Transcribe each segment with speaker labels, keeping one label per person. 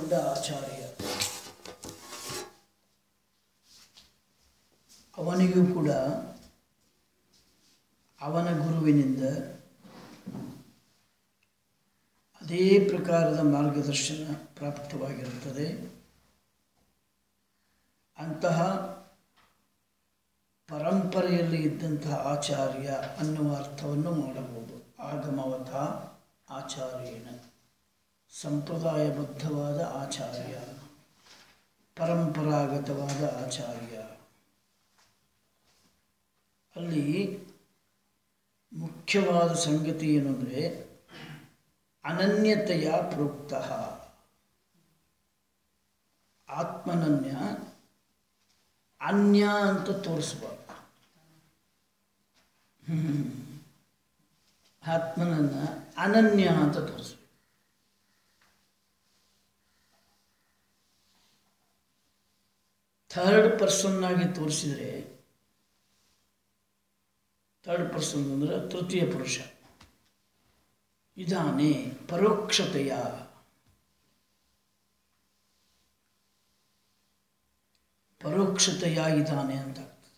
Speaker 1: ದೊಡ್ಡ ಆಚಾರ್ಯ ಅವನಿಗೂ ಕೂಡ ಅವನ ಗುರುವಿನಿಂದ ಅದೇ ಪ್ರಕಾರದ ಮಾರ್ಗದರ್ಶನ ಪ್ರಾಪ್ತವಾಗಿರುತ್ತದೆ ಅಂತಹ ಪರಂಪರೆಯಲ್ಲಿ ಇದ್ದಂತಹ ಆಚಾರ್ಯ ಅನ್ನುವ ಅರ್ಥವನ್ನು ಮಾಡಬಹುದು ಆಗಮವತ ಆಚಾರ್ಯನ ಸಂಪ್ರದಾಯಬದ್ಧವಾದ ಆಚಾರ್ಯ ಪರಂಪರಾಗತವಾದ ಆಚಾರ್ಯ ಅಲ್ಲಿ ಮುಖ್ಯವಾದ ಸಂಗತಿ ಏನು ಅಂದರೆ ಅನನ್ಯತೆಯ ಪ್ರೋಕ್ತ ಆತ್ಮನನ್ಯ ಅನ್ಯ ಅಂತ ತೋರಿಸ್ಬಾರ್ದು ಹ್ಮ್. ಆತ್ಮನನ್ನ ಅನನ್ಯ ಅಂತ ತೋರಿಸ್ಬೇಕು ಥರ್ಡ್ ಪರ್ಸನ್ ಆಗಿ ತೋರಿಸಿದರೆ ಥರ್ಡ್ ಪರ್ಸನ್ ಅಂದರೆ ತೃತೀಯ ಪುರುಷ ಇದಾನೆ ಪರೋಕ್ಷತೆಯ ಪರೋಕ್ಷತೆಯ ಇದ್ದಾನೆ ಅಂತ ಆಗ್ತದೆ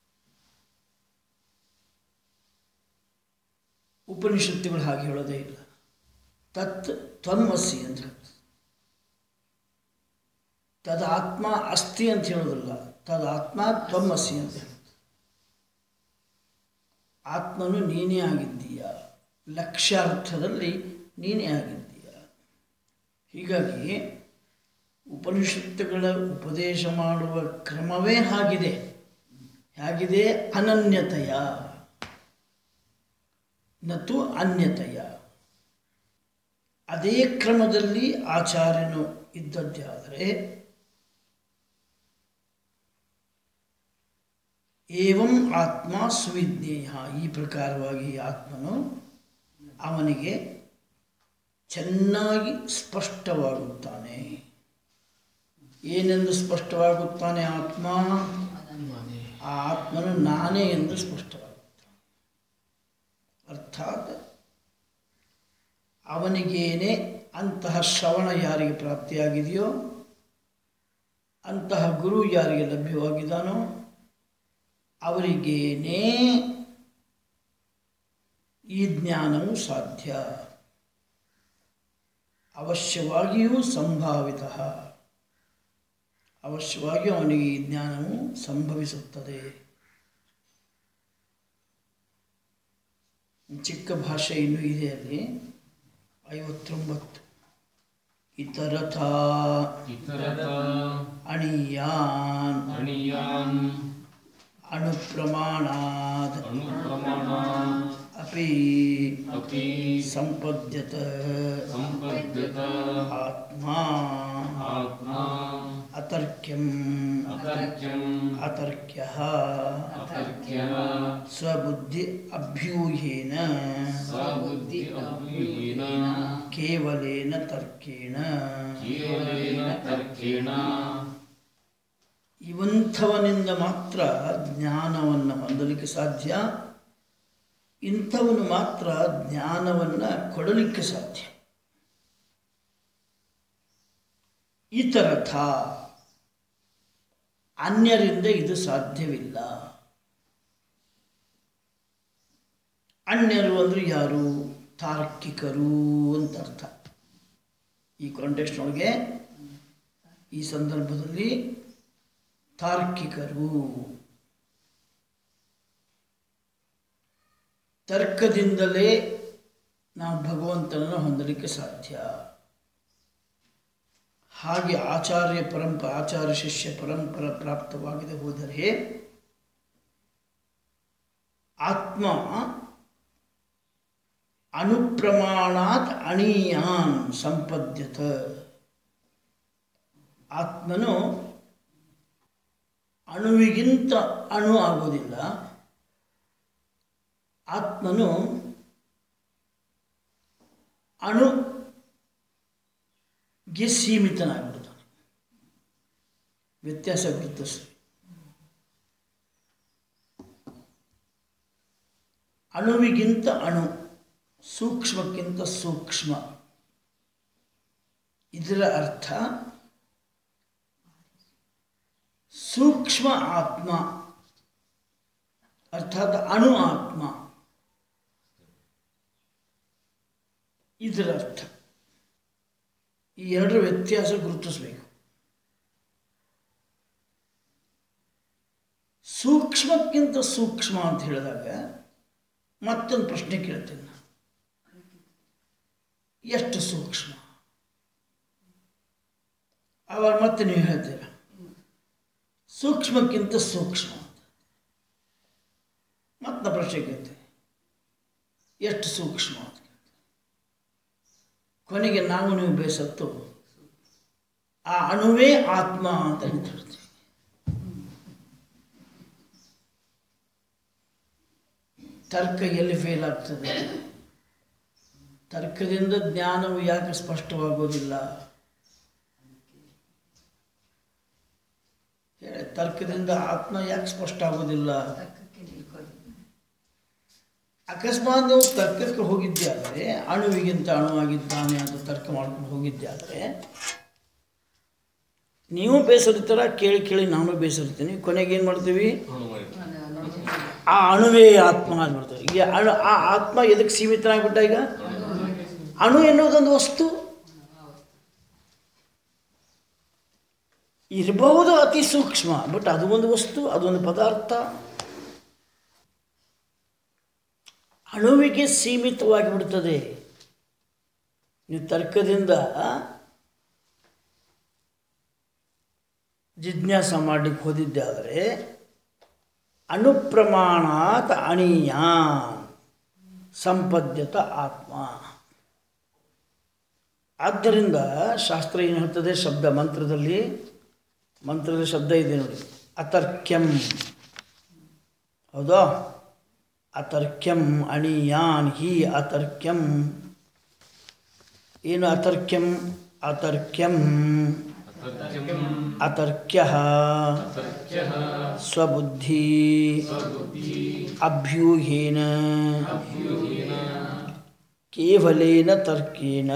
Speaker 1: ಉಪನಿಷತ್ತುಗಳು ಹಾಗೆ ಹೇಳೋದೇ ಇಲ್ಲ ತತ್ ತ್ವಮಸಿ ಅಂತ ಹೇಳ್ತದೆ ತದಾತ್ಮ ಅಸ್ತಿ ಅಂತ ಹೇಳೋದಿಲ್ಲ ತದಾತ್ಮ ತ್ವಮಸಿ ಅಂತ ಹೇಳ್ತದೆ ಆತ್ಮನು ನೀನೇ ಆಗಿದ್ದೀಯ ಲಕ್ಷ್ಯಾರ್ಥದಲ್ಲಿ ನೀನೇ ಆಗಿದ್ದೀಯ ಹೀಗಾಗಿ ಉಪನಿಷತ್ತುಗಳ ಉಪದೇಶ ಮಾಡುವ ಕ್ರಮವೇ ಹಾಗಿದೆ ಹೇಗಿದೆ ಅನನ್ಯತೆಯ ನತು ಅನ್ಯತೆಯ ಅದೇ ಕ್ರಮದಲ್ಲಿ ಆಚಾರ್ಯನು ಇದ್ದದ್ದೇ ಆದರೆ ಏವಂ ಆತ್ಮ ಸುವಿಜ್ಞೇಯ ಈ ಪ್ರಕಾರವಾಗಿ ಆತ್ಮನು ಅವನಿಗೆ ಚೆನ್ನಾಗಿ ಸ್ಪಷ್ಟವಾಗುತ್ತಾನೆ ಏನೆಂದು ಸ್ಪಷ್ಟವಾಗುತ್ತಾನೆ ಆತ್ಮ ಆ ಆತ್ಮನು ನಾನೇ ಎಂದು ಸ್ಪಷ್ಟವಾಗುತ್ತಾನೆ ಅರ್ಥಾತ್ ಅವನಿಗೇನೆ ಅಂತಹ ಶ್ರವಣ ಯಾರಿಗೆ ಪ್ರಾಪ್ತಿಯಾಗಿದೆಯೋ ಅಂತಹ ಗುರು ಯಾರಿಗೆ ಲಭ್ಯವಾಗಿದ್ದಾನೋ ಅವರಿಗೇನೇ ಈ ಜ್ಞಾನವು ಸಾಧ್ಯ ಅವಶ್ಯವಾಗಿಯೂ ಸಂಭಾವಿತ ಅವಶ್ಯವಾಗಿಯೂ ಅವನಿಗೆ ಈ ಜ್ಞಾನವು ಸಂಭವಿಸುತ್ತದೆ ಚಿಕ್ಕ ಭಾಷೆ ಇನ್ನೂ ಇದೆ ಅಲ್ಲಿ ಐವತ್ತೊಂಬತ್ತು ಇತರಥ
Speaker 2: ಇತರತ
Speaker 1: ಅಣಿಯಾನ್
Speaker 2: ಅಣಿಯಾನ್
Speaker 1: ಅಣುಪ್ರಮಾಣಾದ್
Speaker 2: ಅಣುಪ್ರಮಾಣ
Speaker 1: ಅಪಿ
Speaker 2: ಅಪಿ
Speaker 1: ಸಂಪದ್ಯತ
Speaker 2: ಸಂಪದ್ಯತ
Speaker 1: ಆತ್ಮ
Speaker 2: ಆತ್ಮ
Speaker 1: ಅತರ್ಕ್ಯಂ
Speaker 2: ಅತರ್ಕ್ಯಂ
Speaker 1: ಅತರ್ಕ್ಯ
Speaker 2: ಅತರ್ಕ್ಯ
Speaker 1: ಸ್ವಬುದ್ಧಿ ಅಭ್ಯೂಹೇನ
Speaker 2: ಸ್ವಬುದ್ಧಿ ಅಭ್ಯೂಹೇನ
Speaker 1: ಕೇವಲೇನ ತರ್ಕೇಣ
Speaker 2: ಕೇವಲೇನ ತರ್ಕೇಣ
Speaker 1: ಇವಂಥವನಿಂದ ಮಾತ್ರ ಜ್ಞಾನವನ್ನು ಹೊಂದಲಿಕ್ಕೆ ಸಾಧ್ಯ ಇಂಥವನು ಮಾತ್ರ ಜ್ಞಾನವನ್ನು ಕೊಡಲಿಕ್ಕೆ ಸಾಧ್ಯ ಇತರಥ ಅನ್ಯರಿಂದ ಇದು ಸಾಧ್ಯವಿಲ್ಲ ಅನ್ಯರು ಅಂದರೆ ಯಾರು ತಾರ್ಕಿಕರು ಅಂತ ಅರ್ಥ ಈ ಕಾಂಟೆಕ್ಸ್ಟ್ನೊಳಗೆ ಈ ಸಂದರ್ಭದಲ್ಲಿ ತಾರ್ಕಿಕರು ತರ್ಕದಿಂದಲೇ ನಾವು ಭಗವಂತನನ್ನು ಹೊಂದಲಿಕ್ಕೆ ಸಾಧ್ಯ ಹಾಗೆ ಆಚಾರ್ಯ ಪರಂಪ ಆಚಾರ್ಯ ಶಿಷ್ಯ ಪರಂಪರ ಪ್ರಾಪ್ತವಾಗದೆ ಹೋದರೆ ಆತ್ಮ ಅನುಪ್ರಮಾಣಾತ್ ಅಣೀಯಾನ್ ಸಂಪದ್ಯತ ಆತ್ಮನು ಅಣುವಿಗಿಂತ ಅಣು ಆಗೋದಿಲ್ಲ ಆತ್ಮನು ಅಣುಗೆ ಸೀಮಿತನಾಗ್ಬಿಡ್ತಾನೆ ವ್ಯತ್ಯಾಸ ಗುರುತಿಸಿ ಅಣುವಿಗಿಂತ ಅಣು ಸೂಕ್ಷ್ಮಕ್ಕಿಂತ ಸೂಕ್ಷ್ಮ ಇದರ ಅರ್ಥ ಸೂಕ್ಷ್ಮ ಆತ್ಮ ಅರ್ಥಾತ್ ಅಣು ಆತ್ಮ ಇದರ ಅರ್ಥ ಈ ಎರಡರ ವ್ಯತ್ಯಾಸ ಗುರುತಿಸಬೇಕು ಸೂಕ್ಷ್ಮಕ್ಕಿಂತ ಸೂಕ್ಷ್ಮ ಅಂತ ಹೇಳಿದಾಗ ಮತ್ತೊಂದು ಪ್ರಶ್ನೆ ಕೇಳ್ತೀನಿ ನಾನು ಎಷ್ಟು ಸೂಕ್ಷ್ಮ ಆವಾಗ ಮತ್ತೆ ನೀವು ಹೇಳ್ತೀರ ಸೂಕ್ಷ್ಮಕ್ಕಿಂತ ಸೂಕ್ಷ್ಮ ಅಂತ ಮತ್ತೆ ನಾ ಪ್ರಶ್ನೆ ಕೇಳ್ತೀನಿ ಎಷ್ಟು ಸೂಕ್ಷ್ಮ ಅಂತ ಕೇಳ್ತೀನಿ. ಕೊನೆಗೆ ನಾವು ನೀವು ಬೇಸತ್ತು ಆ ಅಣುವೇ ಆತ್ಮ ಅಂತ ನಿಂತಿರ್ತೀವಿ ತರ್ಕ ಎಲ್ಲಿ ಫೇಲ್ ಆಗ್ತದೆ ತರ್ಕದಿಂದ ಜ್ಞಾನವು ಯಾಕೆ ಸ್ಪಷ್ಟವಾಗೋದಿಲ್ಲ ಹೇಳಿ ತರ್ಕದಿಂದ ಆತ್ಮ ಯಾಕೆ ಸ್ಪಷ್ಟ ಆಗೋದಿಲ್ಲ ಅಕಸ್ಮಾತ್ ನೀವು ತರ್ಕಕ್ಕೆ ಹೋಗಿದ್ದೆ ಆದರೆ ಅಣುವಿಗಿಂತ ಅಣುವಾಗಿದ್ದಾನೆ ಅಂತ ತರ್ಕ ಮಾಡ್ಕೊಂಡು ಹೋಗಿದ್ದೆ ಆದರೆ ನೀವು ಬೇಸರಿತರ ಕೇಳಿ ಕೇಳಿ ನಾನು ಬೇಸರಿರ್ತೀನಿ ಕೊನೆಗೆ ಏನು ಮಾಡ್ತೀವಿ ಆ ಅಣುವೇ ಆತ್ಮ ಅಂದ್ಬಿಡ್ತಾರೆ ಈಗ ಅಣು ಆ ಆತ್ಮ ಎದಕ್ಕೆ ಸೀಮಿತನಾಗ್ಬಿಟ್ಟ ಈಗ ಅಣು ಎನ್ನುವುದೊಂದು ವಸ್ತು ಇರಬಹುದು ಅತಿ ಸೂಕ್ಷ್ಮ ಬಟ್ ಅದು ಒಂದು ವಸ್ತು ಅದೊಂದು ಪದಾರ್ಥ ಅಣುವಿಗೆ ಸೀಮಿತವಾಗಿ ಬಿಡ್ತದೆ ನೀವು ತರ್ಕದಿಂದ ಜಿಜ್ಞಾಸ ಮಾಡಲಿಕ್ಕೆ ಹೋದಿದ್ದೆ ಆದರೆ ಅಣುಪ್ರಮಾಣಾತ್ ಅಣೀಯ ಸಂಪದ್ಯತ ಆತ್ಮ ಆದ್ದರಿಂದ ಶಾಸ್ತ್ರ ಏನು ಹೇಳ್ತದೆ ಶಬ್ದ ಮಂತ್ರದಲ್ಲಿ ಮಂತ್ರದ ಶಬ್ದ ಇದೆ ನೋಡಿ ಅತರ್ಕ್ಯಂ ಹೌದಾ ಅತರ್ಕ್ಯಂ ಅಣೀಯಾನ್ ಹಿ ಅತರ್ಕ್ಯಂ ಏನು ಅತರ್ಕ್ಯಂ ಅತರ್ಕ್ಯಂ ಅತರ್ಕ್ಯ ಸ್ವಬುದ್ಧಿ ಅಭ್ಯೂಹೇನ ಕೇವಲೇನ ತರ್ಕೇನ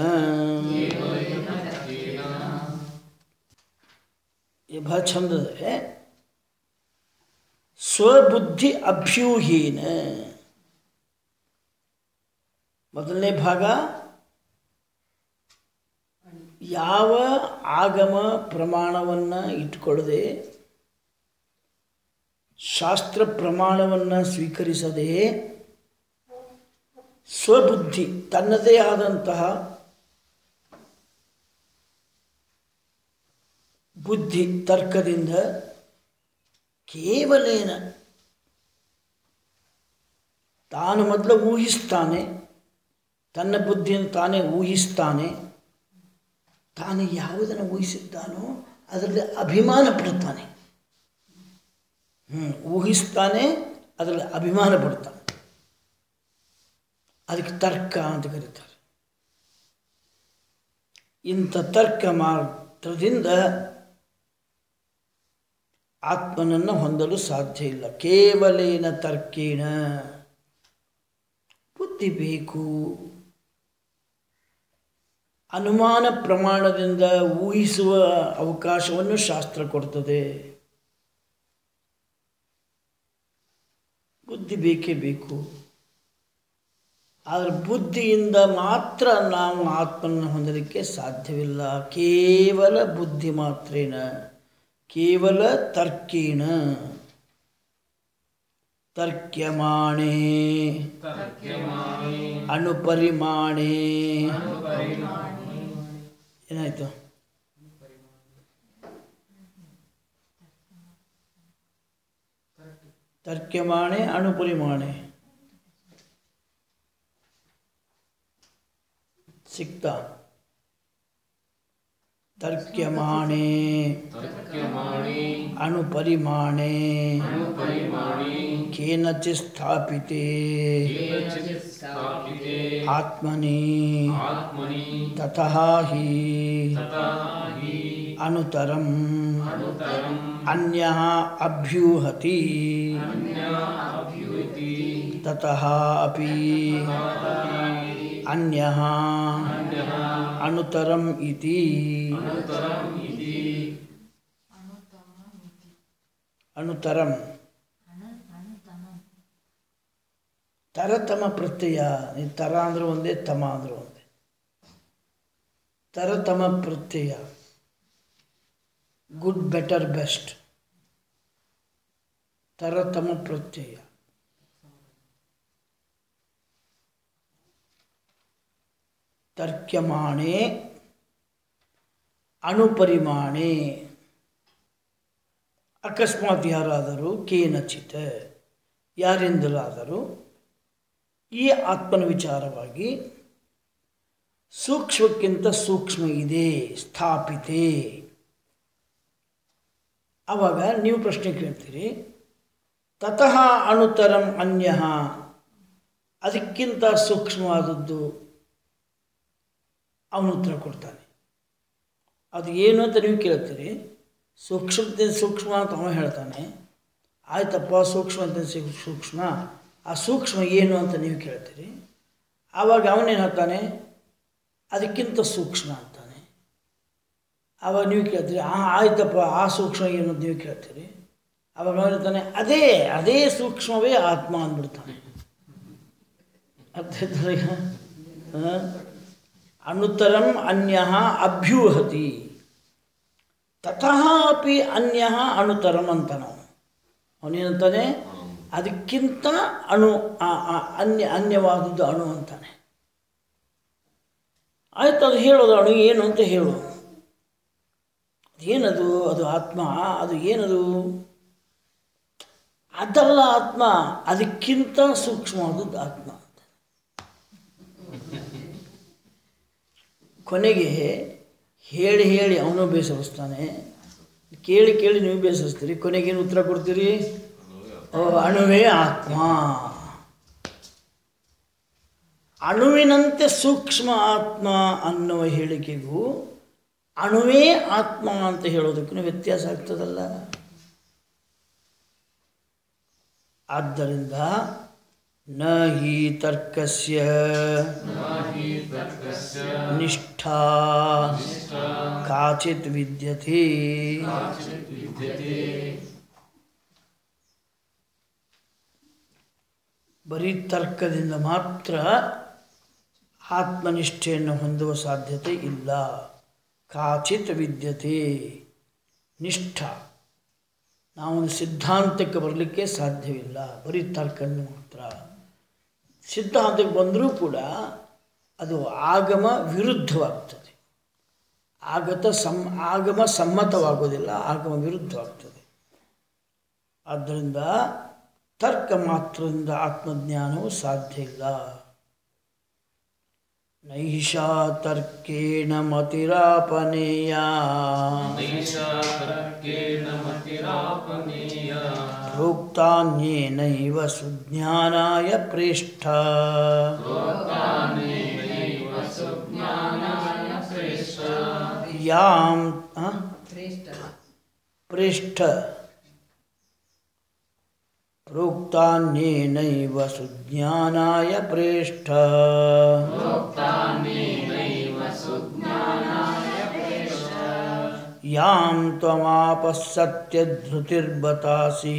Speaker 1: ये ಬಹಳ ಚಂದ ಇದೆ ಸ್ವಬುದ್ಧಿ ಅಭ್ಯೂಹೀನ ಮೊದಲನೇ ಭಾಗ ಯಾವ ಆಗಮ ಪ್ರಮಾಣವನ್ನು ಇಟ್ಕೊಳ್ಳದೆ ಶಾಸ್ತ್ರ ಪ್ರಮಾಣವನ್ನು ಸ್ವೀಕರಿಸದೆ ಸ್ವಬುದ್ಧಿ ತನ್ನದೇ ಆದಂತಹ ಬುದ್ಧಿ ತರ್ಕದಿಂದ ಕೇವಲೇನ ತಾನು ಮೊದಲು ಊಹಿಸ್ತಾನೆ ತನ್ನ ಬುದ್ಧಿಯನ್ನು ತಾನೇ ಊಹಿಸ್ತಾನೆ ತಾನು ಯಾವುದನ್ನು ಊಹಿಸಿದ್ದಾನೋ ಅದರಲ್ಲಿ ಅಭಿಮಾನ ಪಡ್ತಾನೆ ಹ್ಞೂ ಊಹಿಸ್ತಾನೆ ಅದರಲ್ಲಿ ಅಭಿಮಾನ ಪಡ್ತಾನೆ ಅದಕ್ಕೆ ತರ್ಕ ಅಂತ ಕರೀತಾರೆ ಇಂಥ ತರ್ಕ ಮಾತ್ರದಿಂದ ಆತ್ಮನನ್ನು ಹೊಂದಲು ಸಾಧ್ಯ ಇಲ್ಲ ಕೇವಲೇನ ತರ್ಕೇಣ ಬುದ್ಧಿ ಬೇಕು ಅನುಮಾನ ಪ್ರಮಾಣದಿಂದ ಊಹಿಸುವ ಅವಕಾಶವನ್ನು ಶಾಸ್ತ್ರ ಕೊಡ್ತದೆ ಬುದ್ಧಿ ಬೇಕೇ ಬೇಕು ಆದರೆ ಬುದ್ಧಿಯಿಂದ ಮಾತ್ರ ನಾವು ಆತ್ಮನ ಹೊಂದಲಿಕ್ಕೆ ಸಾಧ್ಯವಿಲ್ಲ ಕೇವಲ ಬುದ್ಧಿ ಮಾತ್ರೇನ ಕೇವಲ ತರ್ಕೇಣ ತರ್ಕ್ಯಮಾಣೆ ಅಣುಪರಿಮಾಣೆ ಏನಾಯ್ತು ತರ್ಕ್ಯಮಾಣೆ ಅಣುಪರಿಮಾಣೆ ಸಿಕ್ತಾ ತರ್ಕ್ಯಮಾಣೆ
Speaker 2: ತರ್ಕ್ಯಮಾಣಿ
Speaker 1: ಅಣುಪರಿಮಾಣೆ
Speaker 2: ಅನುಪರಿಮಾಣಿ
Speaker 1: ಕೇನಚಿತ್ ಸ್ಥಾಪಿತೆ
Speaker 2: ಕೇನಚಿತ್ ಸ್ಥಾಪಿತೆ
Speaker 1: ಆತ್ಮನಿ
Speaker 2: ಆತ್ಮನಿ
Speaker 1: ತತಃ ಹಿ
Speaker 2: ತತಃ ಹಿ
Speaker 1: ಅನುತರಂ
Speaker 2: ಅನುತರಂ
Speaker 1: ಅನ್ಯ ಅಭ್ಯೂಹತಿ
Speaker 2: ಅನ್ಯ ಅಭ್ಯುತಿ
Speaker 1: ತತಃ ಅಪಿ ಅನ್ಯ
Speaker 2: ಅನ್ಯಃ
Speaker 1: ಅನುತರಂ ಇತಿ
Speaker 2: ಅನುತರಂ ಇತಿ
Speaker 1: ಅನುತರಂ ತರತಮ ಪ್ರತ್ಯಯ ಈ ತರ ಅಂದ್ರೆ ಒಂದೇ ತಮ ಅಂದ್ರೆ ಒಂದೇ ತರತಮ ಪ್ರತ್ಯಯ ಗುಡ್ ಬೆಟರ್ ಬೆಸ್ಟ್ ತರತಮ ಪ್ರತ್ಯಯ ತರ್ಕ್ಯಮಾಣೆ ಅಣುಪರಿಮಾಣೆ ಅಕಸ್ಮಾತ್ ಯಾರಾದರೂ ಕೇನಚಿತ ಯಾರಿಂದಲಾದರೂ ಈ ಆತ್ಮನ ವಿಚಾರವಾಗಿ ಸೂಕ್ಷ್ಮಕ್ಕಿಂತ ಸೂಕ್ಷ್ಮ ಇದೆ ಸ್ಥಾಪಿತೆ ಆವಾಗ ನೀವು ಪ್ರಶ್ನೆ ಕೇಳ್ತೀರಿ ತತಃ ಅಣುತರಂ ಅನ್ಯ ಅದಕ್ಕಿಂತ ಸೂಕ್ಷ್ಮವಾದದ್ದು ಅವನು ಉತ್ತರ ಕೊಡ್ತಾನೆ ಅದು ಏನು ಅಂತ ನೀವು ಕೇಳ್ತೀರಿ ಸೂಕ್ಷ್ಮತೆ ಸೂಕ್ಷ್ಮ ಅಂತ ಅವನು ಹೇಳ್ತಾನೆ ಆಯ್ತಪ್ಪ ಸೂಕ್ಷ್ಮ ಅಂತ ಸಿ- ಸೂಕ್ಷ್ಮ ಆ ಸೂಕ್ಷ್ಮ ಏನು ಅಂತ ನೀವು ಕೇಳ್ತೀರಿ ಆವಾಗ ಅವನೇನು ಹೇಳ್ತಾನೆ ಅದಕ್ಕಿಂತ ಸೂಕ್ಷ್ಮ ಅಂತಾನೆ ಆವಾಗ ನೀವು ಕೇಳ್ತೀರಿ ಆ ಆಯ್ತಪ್ಪ ಆ ಸೂಕ್ಷ್ಮ ಏನು ಅಂತ ನೀವು ಕೇಳ್ತೀರಿ ಆವಾಗ ಅವನು ಹೇಳ್ತಾನೆ ಅದೇ ಅದೇ ಸೂಕ್ಷ್ಮವೇ ಆತ್ಮ ಅಂದ್ಬಿಡ್ತಾನೆ ಅರ್ಥ ಆಯ್ತಲ್ಲ ಈಗ? ಹ? ಅನುತರಂ ಅನ್ಯ ಅಭ್ಯೂಹತಿ ತತಃ ಅಪಿ ಅನ್ಯ ಅಣುತರಂ ಅಂತ ನಾವು ಅವನೇನಂತಾನೆ ಅದಕ್ಕಿಂತ ಅಣು ಆ- ಆ ಅನ್ಯ ಅನ್ಯವಾದದ್ದು ಅಣು ಅಂತಾನೆ ಆಯ್ತು ಅದು ಹೇಳೋದು ಅಣು ಏನು ಅಂತ ಹೇಳು ಏನದು ಅದು ಆತ್ಮ ಅದು ಏನದು ಅದಲ್ಲ ಆತ್ಮ ಅದಕ್ಕಿಂತ ಸೂಕ್ಷ್ಮವಾದದ್ದು ಆತ್ಮ ಅಂತ ಕೊನೆಗೆ ಹೇಳಿ ಹೇಳಿ ಅವನು ಬೇಸರಿಸ್ತಾನೆ ಕೇಳಿ ಕೇಳಿ ನೀವು ಬೇಸರಿಸ್ತೀರಿ ಕೊನೆಗೇನು ಉತ್ತರ ಕೊಡ್ತೀರಿ ಓ ಅಣುವೇ ಆತ್ಮ ಅಣುವಿನಂತೆ ಸೂಕ್ಷ್ಮ ಆತ್ಮ ಅನ್ನುವ ಹೇಳಿಕೆಗೂ ಅಣುವೇ ಆತ್ಮ ಅಂತ ಹೇಳೋದಕ್ಕೂ ವ್ಯತ್ಯಾಸ ಆಗ್ತದಲ್ಲ ಆದ್ದರಿಂದ ನ ಹಿ ತರ್ಕಸ್ಯ ನಿಷ್ಠಾ ಕಾಚಿತ್ ವಿದ್ಯತೆ ಬರೀ ತರ್ಕದಿಂದ ಮಾತ್ರ ಆತ್ಮನಿಷ್ಠೆಯನ್ನು ಹೊಂದುವ ಸಾಧ್ಯತೆ ಇಲ್ಲ ಕಾಚಿತ್ ವಿದ್ಯತೆ ನಿಷ್ಠ ನಾವೊಂದು ಸಿದ್ಧಾಂತಕ್ಕೆ ಬರಲಿಕ್ಕೆ ಸಾಧ್ಯವಿಲ್ಲ ಬರೀ ತರ್ಕನ್ನು ಮಾತ್ರ ಸಿದ್ಧಾಂತಕ್ಕೆ ಬಂದರೂ ಕೂಡ ಅದು ಆಗಮ ವಿರುದ್ಧವಾಗ್ತದೆ ಆಗತ ಸಮ್ ಆಗಮ ಸಮ್ಮತವಾಗೋದಿಲ್ಲ ಆಗಮ ವಿರುದ್ಧವಾಗ್ತದೆ ಆದ್ದರಿಂದ ತರ್ಕ ಮಾತ್ರದಿಂದ ಆತ್ಮಜ್ಞಾನವು ಸಾಧ್ಯ ಇಲ್ಲ ನೈಷಾ ತರ್ಕೇಣ ಮತಿರಾಪನೇಯ
Speaker 2: ನೈಷಾ ತರ್ಕೇಣ ಮತಿರಾಪನೇಯ
Speaker 1: ಪ್ರೋಕ್ತಾನ್ಯೇನೈವ ಸುಜ್ಞಾನಾಯ ಪ್ರೇಷ್ಠ ಯಾಂ ಆ? ಪ್ರೇಷ್ಠ ಪ್ರೋಕ್ತಾನ್ಯೇನೈವ ಸುಜ್ಞಾನಾಯ ಪ್ರೇಷ್ಠ ಯಾಂ ತ್ವಮಾಪಃ ಸತ್ಯಧೃತಿರ್ಬತಾಸಿ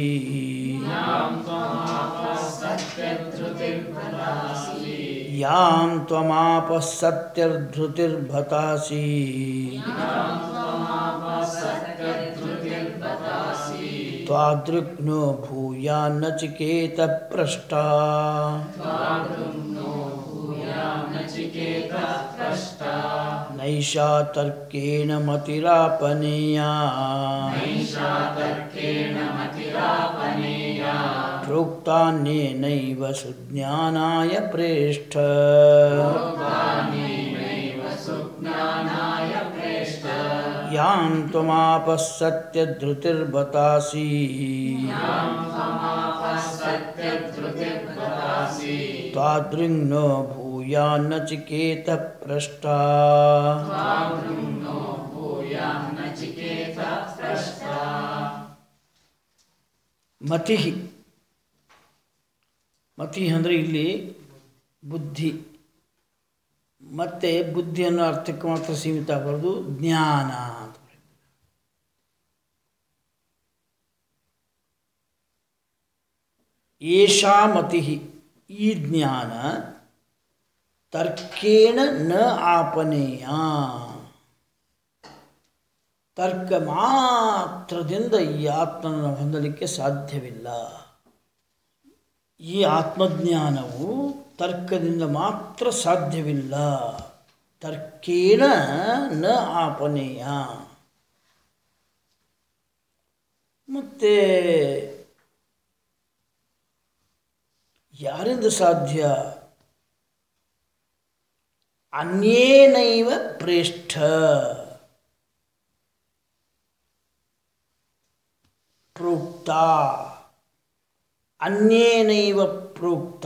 Speaker 1: ಯಾಂ ತ್ವಮಾಪಃ ಸತ್ಯಧೃತಿರ್ಬತಾಸಿ त्वादृग्नो भूयान्नचिकेत पृष्टा नैषा तर्केण मतिरापनीया प्रोक्तान्येनैव सुज्ञानाय प्रेष्ठ यां त्वमापः सत्यधृतिर्बतासि त्वादृङ्नो भूयान्नचिकेतः पृष्टा ಮತಿ ಮತಿ ಅಂದರೆ ಇಲ್ಲಿ ಬುದ್ಧಿ ಮತ್ತು ಬುದ್ಧಿಯನ್ನು ಅರ್ಥಕ್ಕೆ ಮಾತ್ರ ಸೀಮಿತ ಆಗಬಾರ್ದು ಜ್ಞಾನ ಅಂತ ಏಷಾ ಮತಿ ಈ ಜ್ಞಾನ ತರ್ಕೇಣ ನ ಆಪನೇಯ ತರ್ಕ ಮಾತ್ರದಿಂದ ಈ ಆತ್ಮನನ್ನು ಹೊಂದಲಿಕ್ಕೆ ಸಾಧ್ಯವಿಲ್ಲ ಈ ಆತ್ಮಜ್ಞಾನವು ತರ್ಕದಿಂದ ಮಾತ್ರ ಸಾಧ್ಯವಿಲ್ಲ ತರ್ಕೇಣ ನ ಆಪನೇಯ ಮತ್ತು ಯಾರಿಂದ ಸಾಧ್ಯ ಅನ್ಯೇನೈವ ಪ್ರೇಷ್ಠ ಪ್ರೋಕ್ತ ಅನ್ಯೇನೈವ ಪ್ರೋಕ್ತ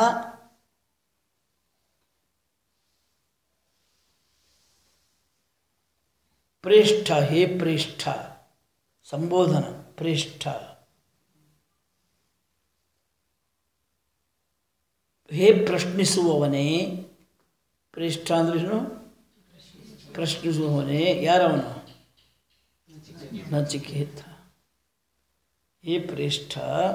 Speaker 1: ಪ್ರೇಷ್ಠ ಹೇ ಪ್ರೇಷ್ಠ ಸಂಬೋಧನ ಪ್ರೇಷ್ಠ ಹೇ ಪ್ರಶ್ನಿಸುವವನೇ ಪ್ರೇಷ್ಠ ಅಂದ್ರೇನು ಪ್ರಶ್ನಿಸುವವನೇ ಯಾರವನು ನಚಿಕೇತ ಹೇ ಪ್ರೇಷ್ಠ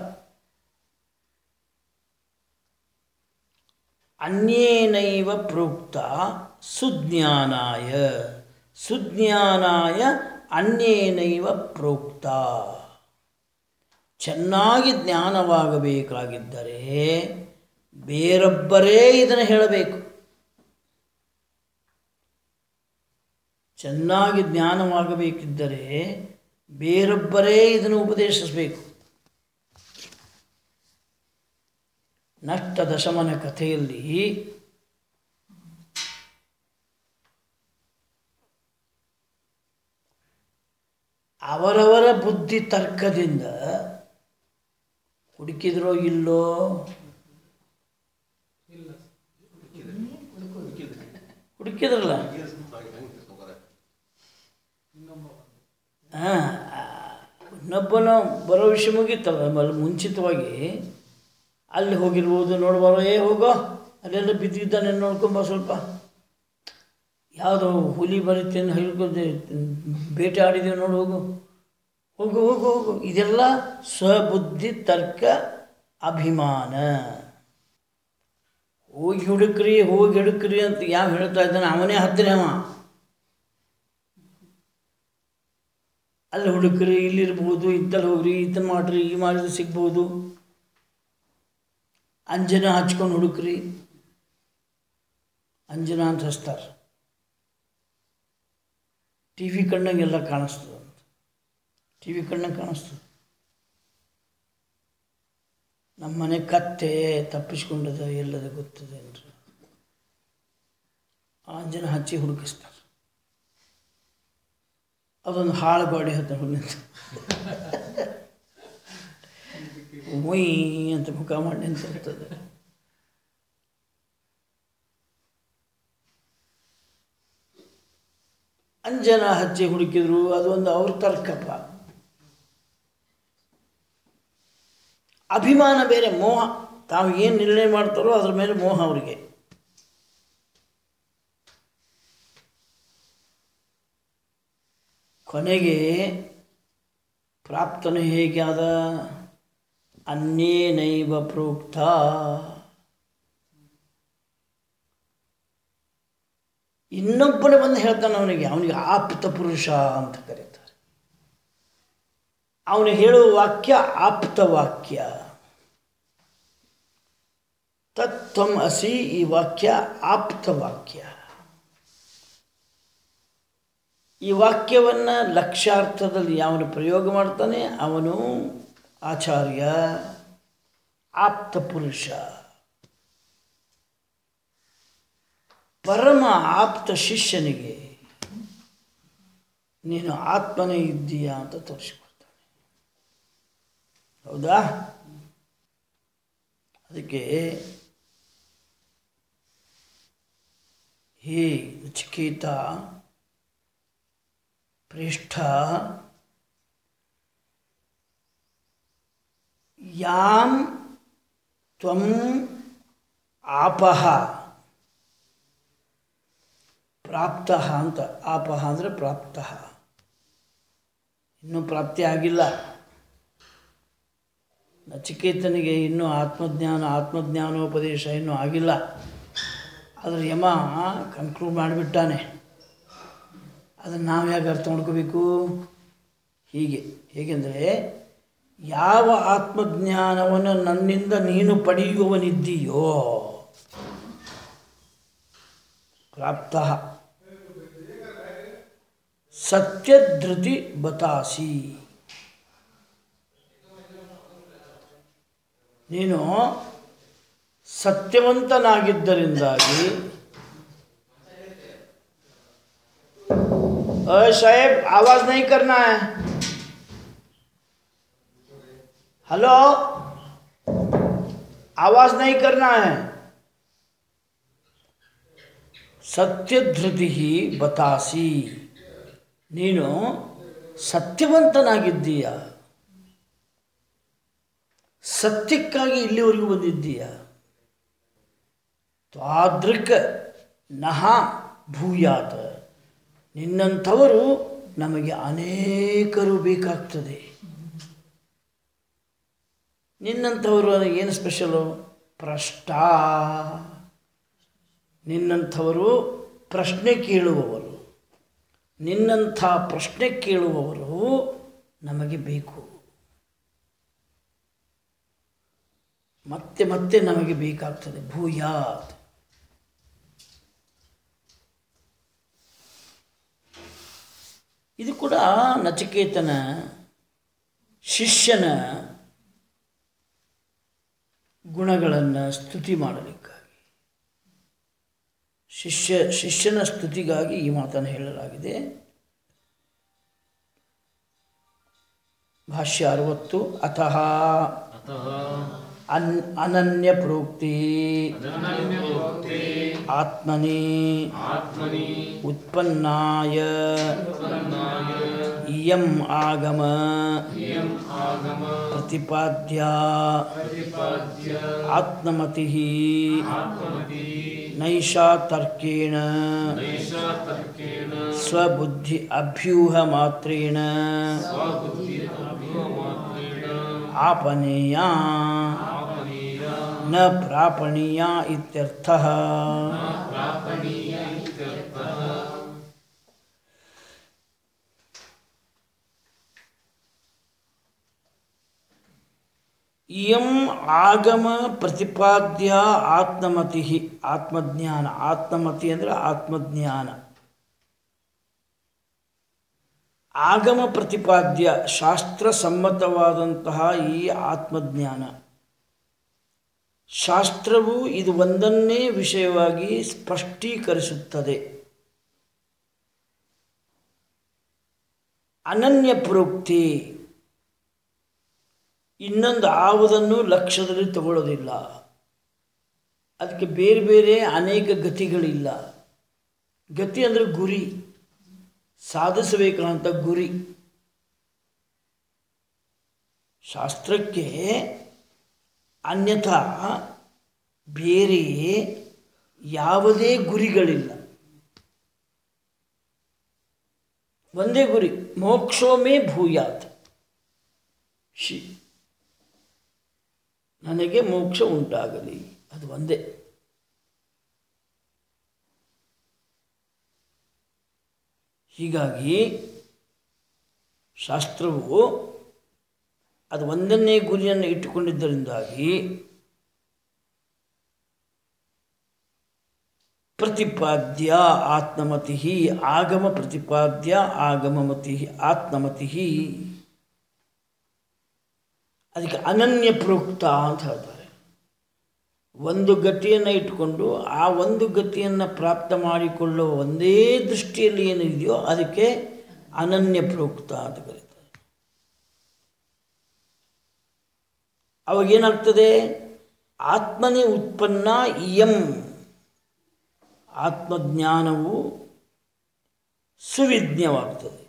Speaker 1: ಅನ್ಯೇನೈವ ಪ್ರೋಕ್ತ ಸುಜ್ಞಾನಾಯ ಸುಜ್ಞಾನಾಯ ಅನ್ಯೇನೈವ ಪ್ರೋಕ್ತ ಚೆನ್ನಾಗಿ ಜ್ಞಾನವಾಗಬೇಕಾಗಿದ್ದರೆ ಬೇರೊಬ್ಬರೇ ಇದನ್ನು ಹೇಳಬೇಕು ಚೆನ್ನಾಗಿ ಜ್ಞಾನವಾಗಬೇಕಿದ್ದರೆ ಬೇರೊಬ್ಬರೇ ಇದನ್ನು ಉಪದೇಶಿಸಬೇಕು ನಷ್ಟ ದಶಮನ ಕಥೆಯಲ್ಲಿ ಅವರವರ ಬುದ್ಧಿ ತರ್ಕದಿಂದ ಹುಡುಕಿದ್ರೋ ಇಲ್ಲೋ ಹುಡುಕಿದ್ರಲ್ಲ ಹಾಂ ಇನ್ನೊಬ್ಬನ ಬರೋ ವಿಷಯ ಮುಗೀತಲ್ಲ ಅಲ್ಲಿ ಮುಂಚಿತವಾಗಿ ಅಲ್ಲಿ ಹೋಗಿರ್ಬೋದು ನೋಡ್ಬಾರೋ ಏ ಹೋಗೋ ಅಲ್ಲೆಲ್ಲ ಬಿದ್ದಿದ್ದಾನೆ ನೋಡ್ಕೊಂಬ ಸ್ವಲ್ಪ ಯಾವುದೋ ಹುಲಿ ಬರೀತೇನೆ ಹಿಡ್ಕೊಂಡು ಬೇಟೆ ಆಡಿದ್ದೀವಿ ನೋಡು ಹೋಗು ಹೋಗು ಹೋಗು ಹೋಗು ಇದೆಲ್ಲ ಸ್ವಬುದ್ಧಿ ತರ್ಕ ಅಭಿಮಾನ ಹೋಗಿ ಹುಡುಕ್ರಿ ಹೋಗಿ ಹುಡುಕ್ರಿ ಅಂತ ಯಾವ ಹೇಳ್ತಾ ಇದ್ದಾನೆ ಅವನೇ ಹತ್ತಿರ ಅವ ಅಲ್ಲಿ ಹುಡುಕ್ರಿ ಇಲ್ಲಿರ್ಬೋದು ಇದ್ದಲ್ಲಿ ಹೋಗ್ರಿ ಇದನ್ನು ಮಾಡ್ರಿ ಈ ಮಾಡಿದ್ರೆ ಸಿಗ್ಬೋದು ಅಂಜನ ಹಚ್ಕೊಂಡು ಹುಡುಕ್ರಿ ಅಂಜನ ಅಂತ ಹಚ್ತಾರೆ ಟಿ ವಿ ಕಣ್ಣಂಗೆಲ್ಲ ಕಾಣಿಸ್ತದೆ ಅಂತ ಟಿ ವಿ ಕಣ್ಣಂಗೆ ಕಾಣಿಸ್ತದೆ ನಮ್ಮ ಮನೆ ಕತ್ತೆ ತಪ್ಪಿಸ್ಕೊಂಡದ ಎಲ್ಲದ ಗೊತ್ತದೆ ಅಂದ್ರೆ ಅಂಜನ ಹಚ್ಚಿ ಹುಡುಕಿಸ್ತಾರೆ ಅದೊಂದು ಹಾಳು ಗಾಡಿ ಹತ್ತ ನಿಂತು ಉಯ್ ಅಂತ ಮುಖ ಮಾಡಿ ನಿಂತಿರ್ತದೆ ಅಂಜನ ಹಚ್ಚಿ ಹುಡುಕಿದ್ರು ಅದೊಂದು ಅವ್ರ ತರ್ಕಪ್ಪ ಅಭಿಮಾನ ಬೇರೆ ಮೋಹ ತಾವು ಏನು ನಿರ್ಣಯ ಮಾಡ್ತಾರೋ ಅದ್ರ ಮೇಲೆ ಮೋಹ ಅವರಿಗೆ ಕೊನೆಗೆ ಪ್ರಾಪ್ತನು ಹೇಗೆ ಆದ ಅನ್ನೇನೈವ ಪ್ರೋಕ್ತ ಇನ್ನೊಬ್ಬನೇ ಬಂದು ಹೇಳ್ತಾನೆ ಅವನಿಗೆ ಅವನಿಗೆ ಆಪ್ತ ಪುರುಷ ಅಂತ ಕರೀತಾರೆ ಅವನು ಹೇಳುವ ವಾಕ್ಯ ಆಪ್ತ ವಾಕ್ಯ ತತ್ವಂ ಅಸಿ ಈ ವಾಕ್ಯ ಆಪ್ತ ವಾಕ್ಯ ಈ ವಾಕ್ಯವನ್ನು ಲಕ್ಷ್ಯಾರ್ಥದಲ್ಲಿ ಯಾವನು ಪ್ರಯೋಗ ಮಾಡ್ತಾನೆ ಅವನು ಆಚಾರ್ಯ ಆಪ್ತ ಪುರುಷ ಪರಮ ಆಪ್ತ ಶಿಷ್ಯನಿಗೆ ನೀನು ಆತ್ಮನೇ ಇದ್ದೀಯಾ ಅಂತ ತೋರಿಸಿಕೊಡ್ತಾನೆ ಹೌದಾ ಅದಕ್ಕೆ ಹೇ ನಚಿಕೇತ ಪ್ರೇಷ್ಠ ಯಾಂ ತ್ವಂ ಆಪಃ ಪ್ರಾಪ್ತ ಅಂತ ಆಪಹ ಅಂದರೆ ಪ್ರಾಪ್ತ ಇನ್ನೂ ಪ್ರಾಪ್ತಿ ಆಗಿಲ್ಲ ನಚಿಕೇತನಿಗೆ ಇನ್ನೂ ಆತ್ಮಜ್ಞಾನ ಆತ್ಮಜ್ಞಾನೋಪದೇಶ ಇನ್ನೂ ಆಗಿಲ್ಲ ಆದರೆ ಯಮ ಕನ್ಕ್ಲೂಡ್ ಮಾಡಿಬಿಟ್ಟಾನೆ ಅದನ್ನು ನಾವು ಹೇಗೆ ಅರ್ಥ ಮಾಡ್ಕೋಬೇಕು ಹೀಗೆ ಹೇಗೆಂದರೆ ಯಾವ ಆತ್ಮಜ್ಞಾನವನ್ನು ನನ್ನಿಂದ ನೀನು ಪಡೆಯುವವನಿದ್ದೀಯೋ ಪ್ರಾಪ್ತ ಸತ್ಯಧೃತಿ ಬತಾಸಿ ನೀನು ಸತ್ಯವಂತನಾಗಿದ್ದರಿಂದಾಗಿ अरे साहेब आवाज नहीं करना है हेलो आवाज नहीं करना है ಸತ್ಯಧೃತಿ ಬತಾಸಿ ನೀನು ಸತ್ಯವಂತನಾಗಿದ್ದೀಯ ಸತ್ಯಕ್ಕಾಗಿ ಇಲ್ಲಿವರೆಗೂ ಬಂದಿದ್ದೀಯ ತ್ವಾದೃಕ್ ನಹ ಭೂಯಾತ್ ನಿನ್ನಂಥವರು ನಮಗೆ ಅನೇಕರು ಬೇಕಾಗ್ತದೆ ನಿನ್ನಂಥವರು ಏನು ಸ್ಪೆಷಲು ಪ್ರಷ್ಟ ನಿನ್ನಂಥವರು ಪ್ರಶ್ನೆ ಕೇಳುವವರು ನಿನ್ನಂಥ ಪ್ರಶ್ನೆ ಕೇಳುವವರು ನಮಗೆ ಬೇಕು ಮತ್ತೆ ಮತ್ತೆ ನಮಗೆ ಬೇಕಾಗ್ತದೆ ಭೂಯಾತ್ ಇದು ಕೂಡ ನಚಿಕೇತನ ಶಿಷ್ಯನ ಗುಣಗಳನ್ನು ಸ್ತುತಿ ಮಾಡಲಿಕ್ಕಾಗಿ ಶಿಷ್ಯ ಶಿಷ್ಯನ ಸ್ತುತಿಗಾಗಿ ಈ ಮಾತನ್ನು ಹೇಳಲಾಗಿದೆ ಭಾಷ್ಯ ಅರವತ್ತು ಅತಃ
Speaker 2: अतः
Speaker 1: ಅನ್ ಅನನ್ಯ ಪ್ರೋಕ್ತಿ
Speaker 2: अनन्यप्रोक्ते
Speaker 1: ಆತ್ಮನಿ
Speaker 2: आत्मनि
Speaker 1: ಉತ್ಪನ್ನಾಯ
Speaker 2: उत्पन्नाय
Speaker 1: ಇಯಂ ಆಗಮ
Speaker 2: इयम् आगम
Speaker 1: ಪ್ರತಿಪಾದ್ಯ
Speaker 2: प्रतिपाद्य
Speaker 1: ಆತ್ಮಮತಿ
Speaker 2: आत्ममति
Speaker 1: ನೈಷಾ ತರ್ಕೇಣ
Speaker 2: नैषा तर्केण
Speaker 1: ಸ್ವಬುದ್ಧಿ ಅಭ್ಯೂಹ ಮಾತ್ರೇಣ
Speaker 2: स्वबुद्धि अभ्युमात्रेण
Speaker 1: ಆಪನೇಯ
Speaker 2: आपनीय
Speaker 1: ನ ಪ್ರಾಪಣೀಯ ಇತ್ಯರ್ಥ
Speaker 2: प्रापणीय इत्यर्थः
Speaker 1: ಇಯಂ ಆಗಮ ಪ್ರತಿಪಾದ್ಯ ಆತ್ಮಮತಿ ಆತ್ಮಜ್ಞಾನ ಆತ್ಮಮತಿ ಅಂದರೆ ಆತ್ಮಜ್ಞಾನ ಆಗಮ ಪ್ರತಿಪಾದ್ಯ ಶಾಸ್ತ್ರ ಸಮ್ಮತವಾದಂತಹ ಈ ಆತ್ಮಜ್ಞಾನ ಶಾಸ್ತ್ರವು ಇದು ಒಂದನ್ನೇ ವಿಷಯವಾಗಿ ಸ್ಪಷ್ಟೀಕರಿಸುತ್ತದೆ ಅನನ್ಯ ಪ್ರೋಕ್ತಿ ಇನ್ನೊಂದು ಯಾವುದನ್ನು ಲಕ್ಷ್ಯದಲ್ಲಿ ತಗೊಳ್ಳೋದಿಲ್ಲ ಅದಕ್ಕೆ ಬೇರೆ ಬೇರೆ ಅನೇಕ ಗತಿಗಳಿಲ್ಲ ಗತಿ ಅಂದರೆ ಗುರಿ ಸಾಧಿಸಬೇಕಾದಂಥ ಗುರಿ ಶಾಸ್ತ್ರಕ್ಕೆ ಅನ್ಯಥಾ ಬೇರೆ ಯಾವುದೇ ಗುರಿಗಳಿಲ್ಲ ಒಂದೇ ಗುರಿ ಮೋಕ್ಷೋಮೇ ಭೂಯಾತ್ ಶಿ ನನಗೆ ಮೋಕ್ಷ ಉಂಟಾಗಲಿ ಅದು ಒಂದೇ ಹೀಗಾಗಿ ಶಾಸ್ತ್ರವು ಅದು ಒಂದನ್ನೇ ಗುರಿಯನ್ನು ಇಟ್ಟುಕೊಂಡಿದ್ದರಿಂದಾಗಿ ಪ್ರತಿಪಾದ್ಯ ಆತ್ಮಮತಿ ಆಗಮ ಪ್ರತಿಪಾದ್ಯ ಆಗಮಮತಿ ಆತ್ಮಮತಿ ಅದಕ್ಕೆ ಅನನ್ಯ ಪ್ರೋಕ್ತ ಅಂತ ಹೇಳ್ತಾರೆ ಒಂದು ಗತಿಯನ್ನು ಇಟ್ಟುಕೊಂಡು ಆ ಒಂದು ಗತಿಯನ್ನು ಪ್ರಾಪ್ತ ಮಾಡಿಕೊಳ್ಳುವ ಒಂದೇ ದೃಷ್ಟಿಯಲ್ಲಿ ಏನಿದೆಯೋ ಅದಕ್ಕೆ ಅನನ್ಯ ಪ್ರೋಕ್ತ ಅಂತ ಕರೀತಾರೆ ಅವಾಗೇನಾಗ್ತದೆ ಆತ್ಮನೇ ಉತ್ಪನ್ನ ಇಯಂ ಆತ್ಮಜ್ಞಾನವು ಸುವಿಜ್ಞವಾಗ್ತದೆ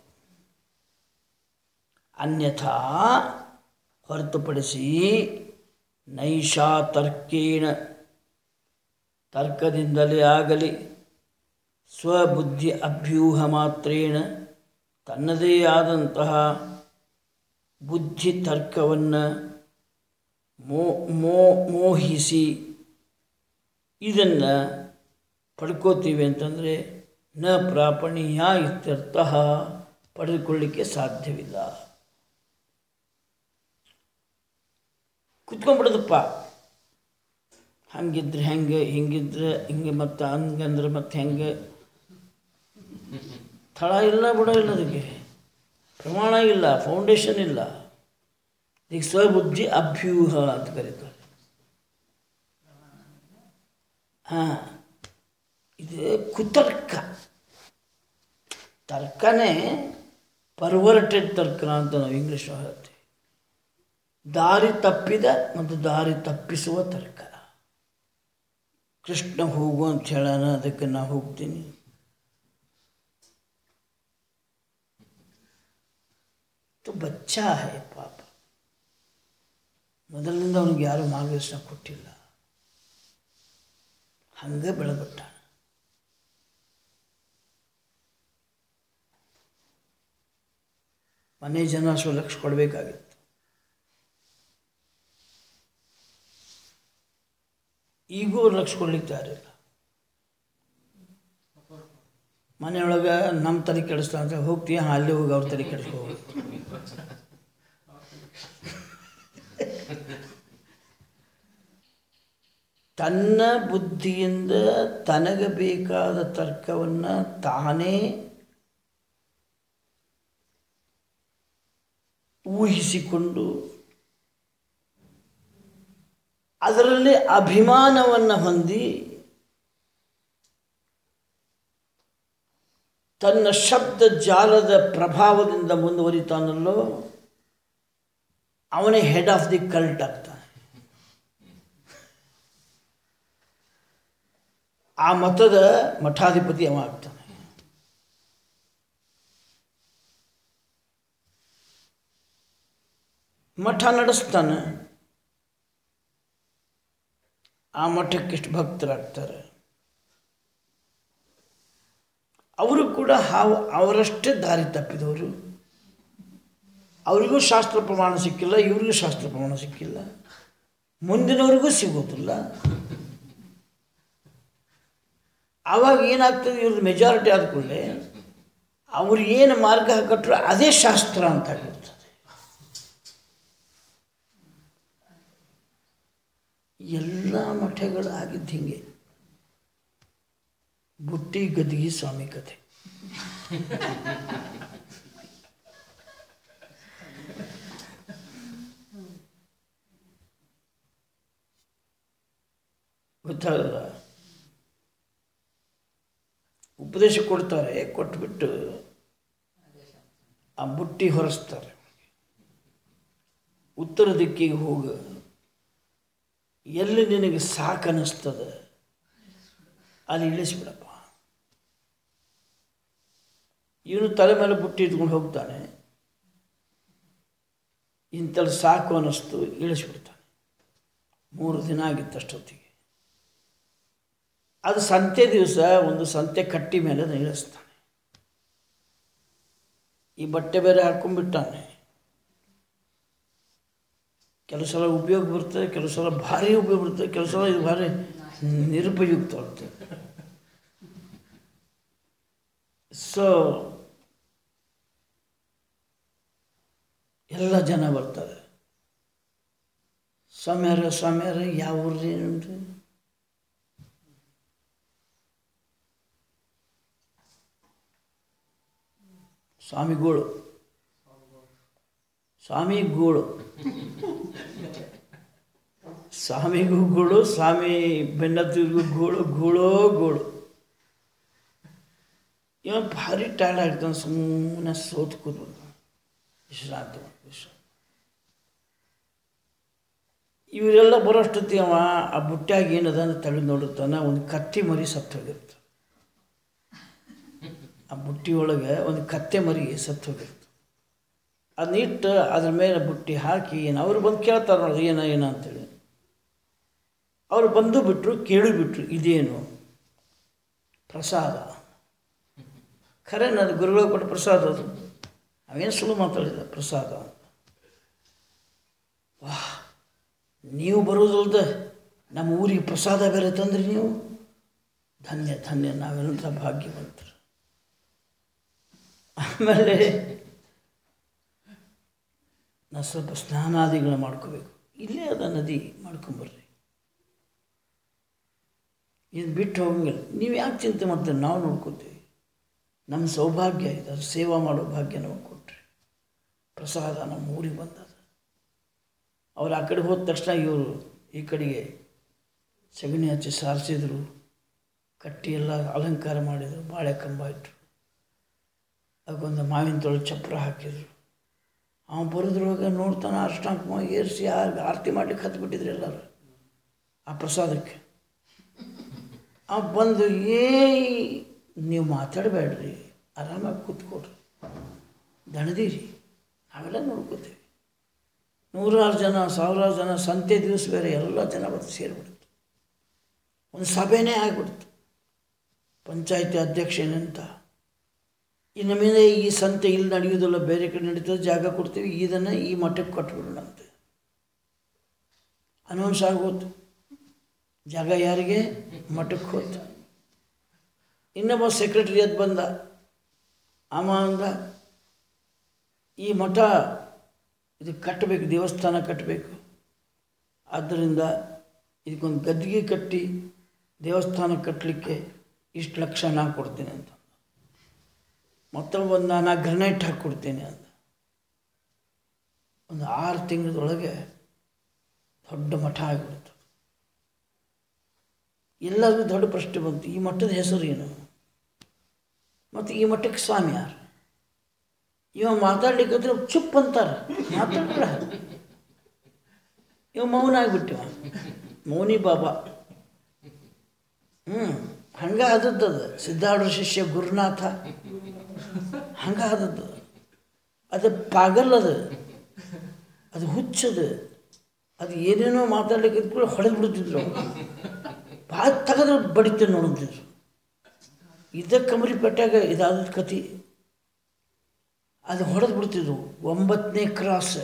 Speaker 1: ಅನ್ಯಥಾ ಹೊರತುಪಡಿಸಿ ನೈಷಾ ತರ್ಕೇಣ ತರ್ಕದಿಂದಲೇ ಆಗಲಿ ಸ್ವಬುದ್ಧಿ ಅಭ್ಯೂಹ ಮಾತ್ರೇಣ ತನ್ನದೇ ಆದಂತಹ ಬುದ್ಧಿ ತರ್ಕವನ್ನು ಮೋ ಮೋ ಮೋಹಿಸಿ ಇದನ್ನು ಪಡ್ಕೋತೀವಿ ಅಂತಂದರೆ ನ ಪ್ರಾಪಣೀಯ ಇತ್ಯರ್ಥ ಪಡೆದುಕೊಳ್ಳಿಕ್ಕೆ ಸಾಧ್ಯವಿಲ್ಲ ಕುತ್ಕೊಂಡ್ಬಿಡೋದಪ್ಪ ಹಂಗಿದ್ರೆ ಹೆಂಗೆ ಹಿಂಗಿದ್ರೆ ಹಿಂಗೆ ಮತ್ತು ಹಂಗಂದ್ರೆ ಮತ್ತೆ ಹೆಂಗೆ ಥಳ ಇಲ್ಲ ಬಿಡ ಇಲ್ಲ ಅದಕ್ಕೆ ಪ್ರಮಾಣ ಇಲ್ಲ ಫೌಂಡೇಶನ್ ಇಲ್ಲ ಈಗ ಸ್ವಬುದ್ಧಿ ಅಭ್ಯೂಹ ಅಂತ ಕರೀತಾರೆ ಹಾಂ ಇದು ಕುತರ್ಕ ತರ್ಕನೇ ಪರ್ವರ್ಟೆಡ್ ತರ್ಕ ಅಂತ ನಾವು ಇಂಗ್ಲೀಷ್ ಹೇಳ್ತೀವಿ ದಾರಿ ತಪ್ಪಿದ ಮತ್ತು ದಾರಿ ತಪ್ಪಿಸುವ ತರ್ಕ ಕೃಷ್ಣ ಹೋಗು ಅಂತ ಹೇಳೋಣ ಅದಕ್ಕೆ ನಾ ಹೋಗ್ತೀನಿ तो बच्चा है ಪಾಪ ಮೊದಲಿನಿಂದ ಅವನಿಗೆ ಯಾರು ಮಾರ್ಗದರ್ಶನ ಕೊಟ್ಟಿಲ್ಲ ಹಂಗೆ ಬೆಳೆದ್ಬಿಟ್ಟ ಮನೆ ಜನ ಸ್ವಲ್ಪ ಲಕ್ಷ ಕೊಡಬೇಕಾಗಿತ್ತು ಈಗೂ ಅವ್ರು ಲಕ್ಷ ಕೊಡ್ಲಿಕ್ಕೆ ತಯಾರಿಲ್ಲ ಮನೆಯೊಳಗೆ ನಮ್ಮ ತಲೆ ಕೆಡಿಸ್ತಾ ಅಂತ ಹೋಗ್ತೀಯ ಹಾಂ ಅಲ್ಲಿ ಹೋಗಿ ಅವ್ರ ತಲೆ ಕೆಡಿಸ್ಕೊ ಹೋಗು. ತನ್ನ ಬುದ್ಧಿಯಿಂದ ತನಗೆ ಬೇಕಾದ ತರ್ಕವನ್ನು ತಾನೇ ಊಹಿಸಿಕೊಂಡು ಅದರಲ್ಲಿ ಅಭಿಮಾನವನ್ನು ಹೊಂದಿ ತನ್ನ ಶಬ್ದ ಜಾಲದ ಪ್ರಭಾವದಿಂದ ಮುಂದುವರಿತಾನಲ್ಲೋ ಅವನೇ ಹೆಡ್ ಆಫ್ ದಿ ಕಲ್ಟ್ ಆಗ್ತಾನೆ ಆ ಮತದ ಮಠಾಧಿಪತಿ ಅವ ಆಗ್ತಾನೆ ಮಠ ನಡೆಸ್ತಾನೆ ಆ ಮಠಕ್ಕೆ ಇಷ್ಟು ಭಕ್ತರಾಗ್ತಾರೆ ಅವರು ಕೂಡ ಹಾವು ಅವರಷ್ಟೇ ದಾರಿ ತಪ್ಪಿದವರು ಅವರಿಗೂ ಶಾಸ್ತ್ರ ಪ್ರಮಾಣ ಸಿಕ್ಕಿಲ್ಲ ಇವರಿಗೂ ಶಾಸ್ತ್ರ ಪ್ರಮಾಣ ಸಿಕ್ಕಿಲ್ಲ ಮುಂದಿನವರಿಗೂ ಸಿಗೋದಿಲ್ಲ ಆವಾಗ ಏನಾಗ್ತದೆ ಇವ್ರದ್ದು ಮೆಜಾರಿಟಿ ಆದ ಕೂಡಲೇ ಅವ್ರು ಏನು ಮಾರ್ಗ ಹಾಕಟ್ರು ಅದೇ ಶಾಸ್ತ್ರ ಅಂತ ಆಗಿರ್ತದೆ ಎಲ್ಲ ಮಠಗಳು ಆಗಿದ್ದು ಹಿಂಗೆ ಬುಟ್ಟಿ ಗದಿಗೆ ಸ್ವಾಮಿ ಕಥೆ ಗೊತ್ತಾಗಲ್ಲ ಉಪದೇಶ ಕೊಡ್ತಾರೆ ಕೊಟ್ಬಿಟ್ಟು ಆ ಬುಟ್ಟಿ ಹೊರಸ್ತಾರೆ ಉತ್ತರ ದಿಕ್ಕಿಗೆ ಹೋಗು ಎಲ್ಲಿ ನಿನಗೆ ಸಾಕನ್ನಿಸ್ತದೆ ಅಲ್ಲಿ ಇಳಿಸ್ಬಿಡಪ್ಪ ಇವನು ತಲೆ ಮೇಲೆ ಬುಟ್ಟಿ ಇಟ್ಕೊಂಡು ಹೋಗ್ತಾನೆ ಇಂಥಲ್ಲಿ ಸಾಕು ಅನ್ನಿಸ್ತು ಇಳಿಸ್ಬಿಡ್ತಾನೆ ಮೂರು ದಿನ ಆಗಿತ್ತು ಅಷ್ಟೊತ್ತಿಗೆ ಅದು ಸಂತೆ ದಿವಸ ಒಂದು ಸಂತೆ ಕಟ್ಟಿ ಮೇಲೆ ಅದನ್ನ ಇಳಿಸ್ತಾನೆ ಈ ಬಟ್ಟೆ ಬೇರೆ ಹಾಕೊಂಡ್ಬಿಟ್ಟಾನೆ ಕೆಲವು ಸಲ ಉಪಯೋಗ ಬರ್ತದೆ ಕೆಲವು ಸಲ ಭಾರಿ ಉಪಯೋಗ ಬರ್ತದೆ ಕೆಲವು ಸಲ ಇದು ಭಾರಿ ನಿರುಪಯುಕ್ತ ಆಗ್ತದೆ ಸೊ ಎಲ್ಲ ಜನ ಬರ್ತಾರೆ ಸ್ವಾಮ್ಯಾರ ಸ್ವಾಮ್ಯಾರ ಯಾವ ಊರ್ರಿ ಏನ್ರಿ ಸ್ವಾಮಿಗಳು ಸ್ವಾಮಿಗಳು ಸ್ವಾಮಿಗೂ ಗೋಳು ಸ್ವಾಮಿ ಬೆನ್ನತ್ತಿಗೂ ಗೋಳು ಗೋಳೋ ಗೋಳು ಇವ ಭಾರಿ ಟೈರ್ಡ್ ಆಗ್ತಾನೆ ಸುಮ್ಮನೆ ಸೋತ್ ಕೂತ್ಬಿಡ್ತಾನೆ ವಿಶ್ರಾಂತಿ ಮಾಡು, ವಿಶ್ರಾಂತಿ ಇವರೆಲ್ಲ ಬರೋಷ್ಟೊತ್ತಿ ಅವ ಆ ಬುಟ್ಟ್ಯಾಗ ಏನದ ಅಂತ ತಳ್ಳಿ ನೋಡುತ್ತಾನೆ ಒಂದು ಕತ್ತಿ ಮರಿ ಸತ್ತು ಹೋಗಿರ್ತ ಆ ಬುಟ್ಟಿ ಒಳಗೆ ಒಂದು ಕತ್ತೆ ಮರಿ ಸತ್ತು ಹೋಗಿರ್ತ ಅದನ್ನ ಇಟ್ಟು ಅದ್ರ ಮೇಲೆ ಬುಟ್ಟಿ ಹಾಕಿ ಏನು ಅವ್ರು ಬಂದು ಕೇಳ್ತಾರೆ ನೋಡ್ರಿ ಏನ ಏನ ಅಂತೇಳಿ ಅವ್ರು ಬಂದು ಬಿಟ್ಟರು ಕೇಳಿ ಬಿಟ್ರು ಇದೇನು ಪ್ರಸಾದ ಖರೆ ಅದು ಗುರುಗಳು ಕೊಟ್ಟ ಪ್ರಸಾದ ಅದು ಅವೇನು ಸುಳ್ಳು ಮಾತಾಡಿದ ಪ್ರಸಾದ ಅಂತ ವಾಹ್ ನೀವು ಬರೋದಲ್ದ ನಮ್ಮ ಊರಿಗೆ ಪ್ರಸಾದ ಬೇರೆ ತಂದ್ರಿ ನೀವು ಧನ್ಯ ಧನ್ಯ ನಾವೆಲ್ಲ ಭಾಗ್ಯವಂತರು ಆಮೇಲೆ ನಾ ಸ್ವಲ್ಪ ಸ್ನಾನಾದಿಗಳು ಮಾಡ್ಕೋಬೇಕು ಇಲ್ಲೇ ಅದ ನದಿ ಮಾಡ್ಕೊಂಬರ್ರಿ ಇದು ಬಿಟ್ಟು ಹೋಗಂಗಿಲ್ಲ ನೀವು ಯಾಕೆ ಚಿಂತೆ ಮಾಡ್ತೀರಿ ನಾವು ನೋಡ್ಕೋತೀವಿ ನಮ್ಮ ಸೌಭಾಗ್ಯ ಇದೆ ಅದು ಸೇವಾ ಮಾಡೋ ಭಾಗ್ಯ ನಾವು ಕೊಟ್ರಿ ಪ್ರಸಾದ ನಮ್ಮ ಊರಿಗೆ ಬಂದದ ಅವ್ರು ಆ ಕಡೆ ಹೋದ ತಕ್ಷಣ ಇವರು ಈ ಕಡೆಗೆ ಸಗಣಿ ಹಚ್ಚಿ ಸಾರಿಸಿದ್ರು ಕಟ್ಟಿ ಎಲ್ಲ ಅಲಂಕಾರ ಮಾಡಿದರು ಬಾಳೆ ಕಂಬ ಇಟ್ಟರು ಅದಕ್ಕೊಂದು ಮಾವಿನ ತೊಳೆ ಚಪ್ರ ಹಾಕಿದ್ರು ಅವ ಬರೋದ್ರೊಳಗೆ ನೋಡ್ತಾನೆ ಅಷ್ಟಾಂಕ ಏರಿಸಿ ಆರತಿ ಮಾಡ್ಲಿಕ್ಕೆ ಹತ್ಬಿಟ್ಟಿದ್ರು ಎಲ್ಲರೂ ಆ ಪ್ರಸಾದಕ್ಕೆ ಆ ಬಂದು ಏ ನೀವು ಮಾತಾಡಬೇಡ್ರಿ ಆರಾಮಾಗಿ ಕೂತ್ಕೊಡ್ರಿ ದಣದಿರಿ ನಾವೆಲ್ಲ ನೋಡ್ಕೋತೀವಿ ನೂರಾರು ಜನ ಸಾವಿರಾರು ಜನ ಸಂತೆ ದಿವಸ ಬೇರೆ ಎಲ್ಲ ಜನ ಬಂದು ಸೇರಿಬಿಡುತ್ತೆ ಒಂದು ಸಭೆನೇ ಆಗಿಬಿಡ್ತು ಪಂಚಾಯತಿ ಅಧ್ಯಕ್ಷನಂತ ಇನ್ನು ಮೇಲೆ ಈ ಸಂತೆ ಇಲ್ಲಿ ನಡೆಯೋದಿಲ್ಲ ಬೇರೆ ಕಡೆ ನಡೀತದೆ ಜಾಗ ಕೊಡ್ತೀವಿ ಇದನ್ನು ಈ ಮಠಕ್ಕೆ ಕೊಟ್ಬಿಡೋಣಂತೆ ಅನೌನ್ಸ್ ಆಗೋತು ಜಾಗ ಯಾರಿಗೆ ಮಠಕ್ಕೆ ಹೋಯ್ತು ಇನ್ನೊಬ್ಬ ಸೆಕ್ರೆಟರಿ ಎದ್ದು ಬಂದ ಅವ ಅಂದ ಈ ಮಠ ಇದು ಕಟ್ಟಬೇಕು ದೇವಸ್ಥಾನ ಕಟ್ಟಬೇಕು ಆದ್ದರಿಂದ ಇದಕ್ಕೊಂದು ಗದ್ದಿಗೆ ಕಟ್ಟಿ ದೇವಸ್ಥಾನ ಕಟ್ಟಲಿಕ್ಕೆ ಇಷ್ಟು ಲಕ್ಷ ನಾ ಕೊಡ್ತೀನಿ ಅಂತ ಮತ್ತೊಬ್ಬ ಬಂದ ನಾ ಗ್ರನೈಟ್ ಹಾಕ್ಕೊಡ್ತೀನಿ ಅಂತ ಒಂದು ಆರು ತಿಂಗಳದೊಳಗೆ ದೊಡ್ಡ ಮಠ ಆಗಿಬಿಡ್ತು ಎಲ್ಲರಿಗೂ ದೊಡ್ಡ ಪ್ರಶ್ನೆ ಬಂತು ಈ ಮಠದ ಹೆಸರು ಏನು ಮತ್ತು ಈ ಮಠಕ್ಕೆ ಸ್ವಾಮಿ ಯಾರು ಇವ ಮಾತಾಡ್ಲಿಕ್ಕೆ ಚುಪ್ ಅಂತಾರೆ ಮಾತಾಡಲ್ಲ ಇವ ಮೌನ ಆಗಿಬಿಟ್ಟಿವ ಮೌನಿ ಬಾಬಾ ಹ್ಞೂ ಹಂಗ ಆದದ್ದು ಅದು ಸಿದ್ಧಾರ್ಢ ಶಿಷ್ಯ ಗುರುನಾಥ ಹಂಗ ಆದದ್ದು ಅದು ಪಾಗಲ್ ಅದು ಅದು ಹುಚ್ಚದು ಅದು ಏನೇನೋ ಮಾತಾಡ್ಲಿಕ್ಕೆ ಇದ್ಕೊಂಡು ಹೊಡೆದು ಬಿಡ್ತಿದ್ರು ಭಾಳ ತೆಗೆದ್ರೆ ಬಡಿತೀನಿ ನೋಡುತ್ತಿದ್ರು ಇದ್ದ ಕಮರಿ ಪೆಟ್ಟಾಗ ಇದಾದ ಕತಿ ಅದು ಹೊಡೆದು ಬಿಡ್ತಿದ್ವು ಒಂಬತ್ತನೇ ಕ್ರಾಸ್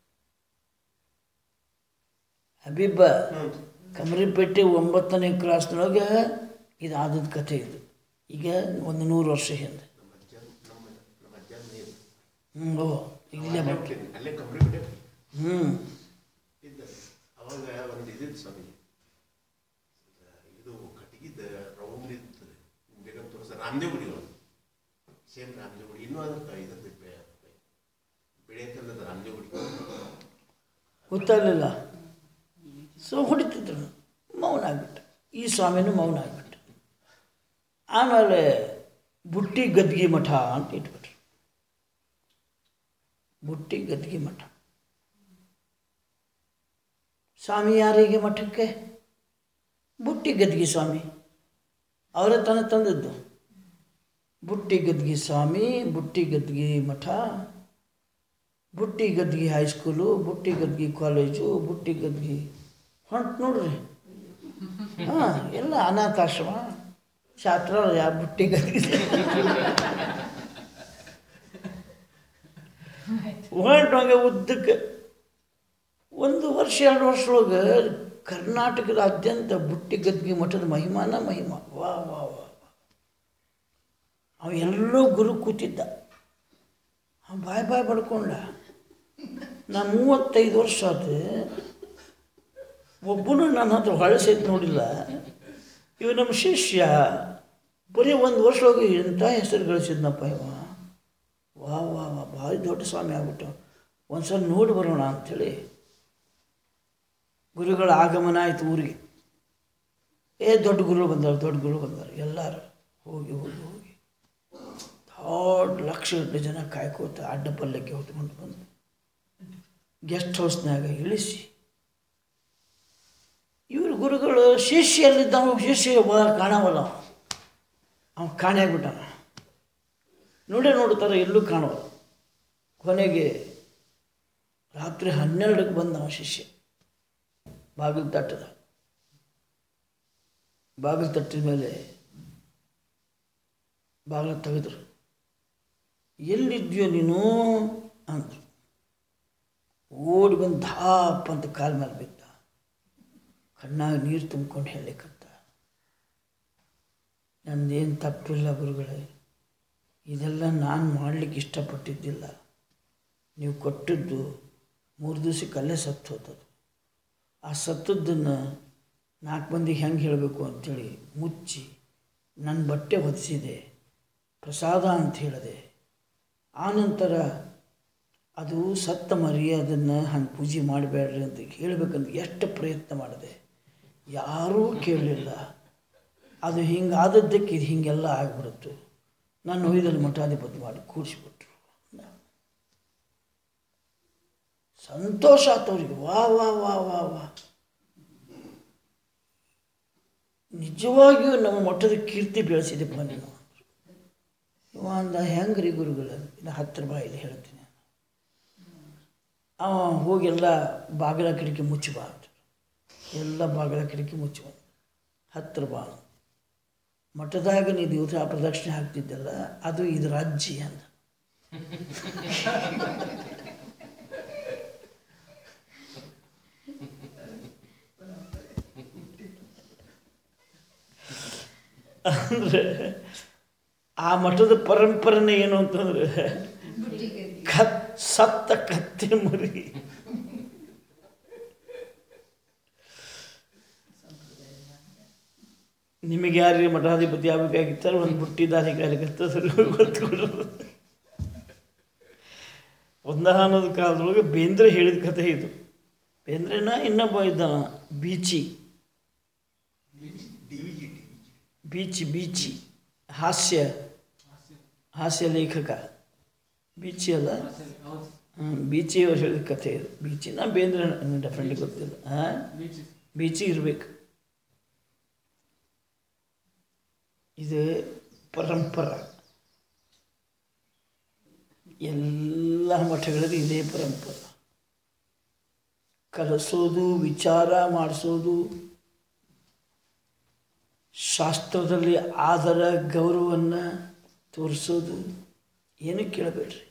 Speaker 1: ಹಬೀಬ ಕಮರಿಪೇಟೆ ಒಂಬತ್ತನೇ ಕ್ರಾಸ್ನೊಳಗೆ ಇದಾದದ ಕಥೆ ಇದು ಈಗ ಒಂದು ನೂರು ವರ್ಷ ಹಿಂದೆ ಹ್ಞೂ ಓ ಇಲ್ಲೇ ಬಂತು
Speaker 3: ಅಲ್ಲೇ ಕಂಪ್ನಿ
Speaker 1: ಹ್ಞೂ
Speaker 3: ಇದ್ದ ಅವಾಗ ಒಂದು ಇದಿತ್ತು ಸ್ವಾಮಿ ಇದು ಕಟ್ಟಿಗಿದ್ದ ರೌಂಡ್ ಇತ್ತು ಬೇಗ ತೋರಿಸ ರಾಮದೇವ್ ಗುಡಿ ಒಂದು ಸೇಮ್ ರಾಮದೇವ್ ಗುಡಿ ಇನ್ನೂ ಅದಕ್ಕೆ ಇದಕ್ಕೆ ಬೆಳೆಯಕ್ಕಂದದ ರಾಮದೇವ್ ಗುಡಿ
Speaker 1: ಗೊತ್ತಾಗಲಿಲ್ಲ ಸೊ ಹೊಡಿತಿದ್ರು ಮೌನ ಆಗ್ಬಿಟ್ಟ ಈ ಸ್ವಾಮಿನೂ ಮೌನ ಆಗ್ಬಿಟ್ಟ ಆಮೇಲೆ ಬುಟ್ಟಿ ಗದ್ಗಿ ಮಠ ಅಂತ ಇಟ್ಬಿಟ್ರು ಬುಟ್ಟಿ ಗದ್ಗಿ ಮಠ ಸ್ವಾಮಿ ಯಾರಿಗೆ ಮಠಕ್ಕೆ ಬುಟ್ಟಿ ಗದ್ಗಿ ಸ್ವಾಮಿ ಅವರೇ ತಾನೇ ತಂದದ್ದು ಬುಟ್ಟಿ ಗದ್ಗಿ ಸ್ವಾಮಿ ಬುಟ್ಟಿ ಗದ್ಗಿ ಮಠ ಬುಟ್ಟಿ ಗದ್ಗಿ ಹೈಸ್ಕೂಲು ಬುಟ್ಟಿ ಗದ್ಗಿ ಕಾಲೇಜು ಬುಟ್ಟಿ ಗದ್ಗಿ ಹೊಂಟು ನೋಡ್ರಿ ಹಾಂ ಎಲ್ಲ ಅನಾಥಾಶ್ರಮ ಶಾಸ್ತ್ರ ಯಾ ಬುಟ್ಟಿ ಗದ್ಗಿ ಹೊಂಟು ಹಂಗೆ ಉದ್ದಕ್ಕೆ ಒಂದು ವರ್ಷ ಎರಡು ವರ್ಷದೊಳಗೆ ಕರ್ನಾಟಕದಾದ್ಯಂತ ಬುಟ್ಟಿ ಗದ್ಗಿ ಮಠದ ಮಹಿಮಾನ ಮಹಿಮಾ ವಾ ವಾ ವಾ ವಾ. ಅವ ಎಲ್ಲೋ ಗುರು ಕೂತಿದ್ದ ಅವ ಬಾಯ್ ಬಾಯ್ ಬಡ್ಕೊಂಡ ನಾ ಮೂವತ್ತೈದು ವರ್ಷ ಆತು ಒಬ್ಬನು ನನ್ನ ಹತ್ರ ಹೊಳಸೈತೆ ನೋಡಿಲ್ಲ ಇವ ನಮ್ಮ ಶಿಷ್ಯ ಬರೀ ಒಂದು ವರ್ಷ ಹೋಗಿ ಎಂಥ ಹೆಸರು ಗಳಿಸಿದ್ನಪ್ಪ ಇವ ವಾ ವಾ ವಾ ಭಾರಿ ದೊಡ್ಡ ಸ್ವಾಮಿ ಆಗ್ಬಿಟ್ಟು ಒಂದು ಸಲ ನೋಡಿ ಬರೋಣ ಅಂಥೇಳಿ ಗುರುಗಳ ಆಗಮನ ಆಯಿತು ಊರಿಗೆ ಏ ದೊಡ್ಡ ಗುರು ಬಂದಾರ ದೊಡ್ಡ ಗುರು ಬಂದಾರ ಎಲ್ಲರೂ ಹೋಗಿ ಹೋಗಿ ಹೋಗಿ ದೊಡ್ಡ ಲಕ್ಷಗಟ್ಟಲೆ ಜನ ಕಾಯ್ಕೋತ ಅಡ್ಡ ಪಲ್ಲಕ್ಕೆ ಹೊತ್ಕೊಂಡು ಬಂದು ಗೆಸ್ಟ್ ಹೌಸ್ನಾಗ ಇಳಿಸಿ ಇವ್ರ ಗುರುಗಳು ಶಿಷ್ಯಲ್ಲಿದ್ದ ಅವ ಶಿಷ್ಯ ಒಳ ಕಾಣವಲ್ಲ ಅವ. ಅವ ಕಾಣೆ ಆಗ್ಬಿಟ್ಟಾನ ನೋಡೇ ನೋಡ್ತಾರೆ ಎಲ್ಲೂ ಕಾಣೋಲ್ಲ ಕೊನೆಗೆ ರಾತ್ರಿ ಹನ್ನೆರಡಕ್ಕೆ ಬಂದ ಅವ ಶಿಷ್ಯ ಬಾಗಿಲು ತಟ್ಟದ ಬಾಗಿಲು ತಟ್ಟಿದ ಮೇಲೆ ಬಾಗಿಲು ತೆಗೆದ್ರು ಎಲ್ಲಿದ್ಯೋ ನೀನು ಅಂದರು ಓಡಿ ಬಂದು ಧಾಪ್ ಅಂತ ಕಾಲ ಮೇಲೆ ಬಿದ್ದ ಕಣ್ಣಾಗ ನೀರು ತುಂಬ್ಕೊಂಡು ಹೇಳಲಿಕ್ಕಂತ ನಂದೇನು ತಪ್ಪಿಲ್ಲ ಗುರುಗಳೇ ಇದೆಲ್ಲ ನಾನು ಮಾಡಲಿಕ್ಕೆ ಇಷ್ಟಪಟ್ಟಿದ್ದಿಲ್ಲ ನೀವು ಕೊಟ್ಟಿದ್ದು ಮೂರು ದಿವಸಕ್ಕೆ ಅಲ್ಲೇ ಸತ್ತು ಹೋದದು ಆ ಸತ್ತದ್ದನ್ನು ನಾಲ್ಕು ಮಂದಿಗೆ ಹೆಂಗೆ ಹೇಳಬೇಕು ಅಂಥೇಳಿ ಮುಚ್ಚಿ ನನ್ನ ಬಟ್ಟೆ ಹೊದಿಸಿದೆ ಪ್ರಸಾದ ಅಂತ ಹೇಳಿದೆ ಆನಂತರ ಅದು ಸತ್ತ ಮರಿ ಅದನ್ನು ಹಂಗೆ ಪೂಜೆ ಮಾಡಬೇಡ್ರಿ ಅಂತ ಹೇಳಬೇಕಂತ ಎಷ್ಟು ಪ್ರಯತ್ನ ಮಾಡಿದೆ ಯಾರೂ ಕೇಳಲಿಲ್ಲ ಅದು ಹಿಂಗಾದದ್ದಕ್ಕೆ ಇದು ಹೀಗೆಲ್ಲ ಆಗಿಬಿಡುತ್ತು ನಾನು ಒಯ್ದಲ್ಲಿ ಮಠಾಧಿಪತಿ ಮಾಡಿ ಕೂಡಿಸ್ಬಿಟ್ರು ಸಂತೋಷ ಆಯ್ತು ಅವ್ರಿಗೆ ವಾ ವಾ ವಾ ವಾ ವಾ ನಿಜವಾಗಿಯೂ ನಮ್ಮ ಮಠದ ಕೀರ್ತಿ ಬೆಳೆಸಿದೆಪ್ಪ ನೀನು ಇವ ಅಂದ ಹೆಂಗ್ರಿ ಗುರುಗಳು ಇನ್ನು ಹತ್ತಿರ ಬಾಯಲ್ಲಿ ಹೇಳ್ತೀನಿ ಅವ ಹೋಗೆಲ್ಲ ಬಾಗಿಲ ಕಿಟಕಿ ಮುಚ್ಚಿ ಬಾ ಅಂತ ಎಲ್ಲ ಬಾಗಿಲ ಕಿಟಕಿ ಮುಚ್ಚಿ ಬಂದ ಹತ್ತಿರ ಬಾ ಮಠದಾಗ ನೀ ದಿವಸ ಪ್ರದಕ್ಷಿಣೆ ಹಾಕ್ತಿದ್ದಲ್ಲ ಅದು ಇದರ ಅಜ್ಜಿ ಅಂದ ಅಂದರೆ ಆ ಮಠದ ಪರಂಪರೆನೇ ಏನು ಅಂತಂದ್ರೆ ಕತ್ ಸತ್ತ ಕತ್ತೆ ಮರಿ ನಿಮಗೆ ಯಾರಿಗೆ ಮಠಾಧಿಪತಿ ಆಗಬೇಕಾಗಿತ್ತಾರೆ ಒಂದು ಬುಟ್ಟಿ ದಾರಿ ಕಾಲಿಕತ್ತದ್ರು ಗೊತ್ಕೊಡೋದು ಒಂದಾನದ ಕಾಲದೊಳಗೆ ಬೇಂದ್ರೆ ಹೇಳಿದ ಕಥೆ ಇದು ಬೇಂದ್ರೆನ ಇನ್ನೊಬ್ಬ ಇದ್ದಾನ ಬೀಚಿ ಬೀಚಿ ಬೀಚಿ ಹಾಸ್ಯ ಹಾಸ್ಯ ಲೇಖಕ ಬೀಚಿ ಅಲ್ಲ ಹ್ಮ್, ಬೀಚಿ ಅವ್ರು ಹೇಳಿದ ಕಥೆ ಇದು ಬೀಚಿನ ಬೇಂದ್ರೆ ಡೆಫ್ರೆಂಟ್ಲಿ ಗೊತ್ತಿಲ್ಲ ಹಾಂ ಬೀಚಿ ಇರಬೇಕು ಇದು ಪರಂಪರ ಎಲ್ಲ ಮಠಗಳಲ್ಲಿ ಇದೇ ಪರಂಪರ ಕಲಿಸೋದು ವಿಚಾರ ಮಾಡಿಸೋದು ಶಾಸ್ತ್ರದಲ್ಲಿ ಆದರ ಗೌರವವನ್ನು ತೋರಿಸೋದು ಏನು ಕೇಳಬೇಡ್ರಿ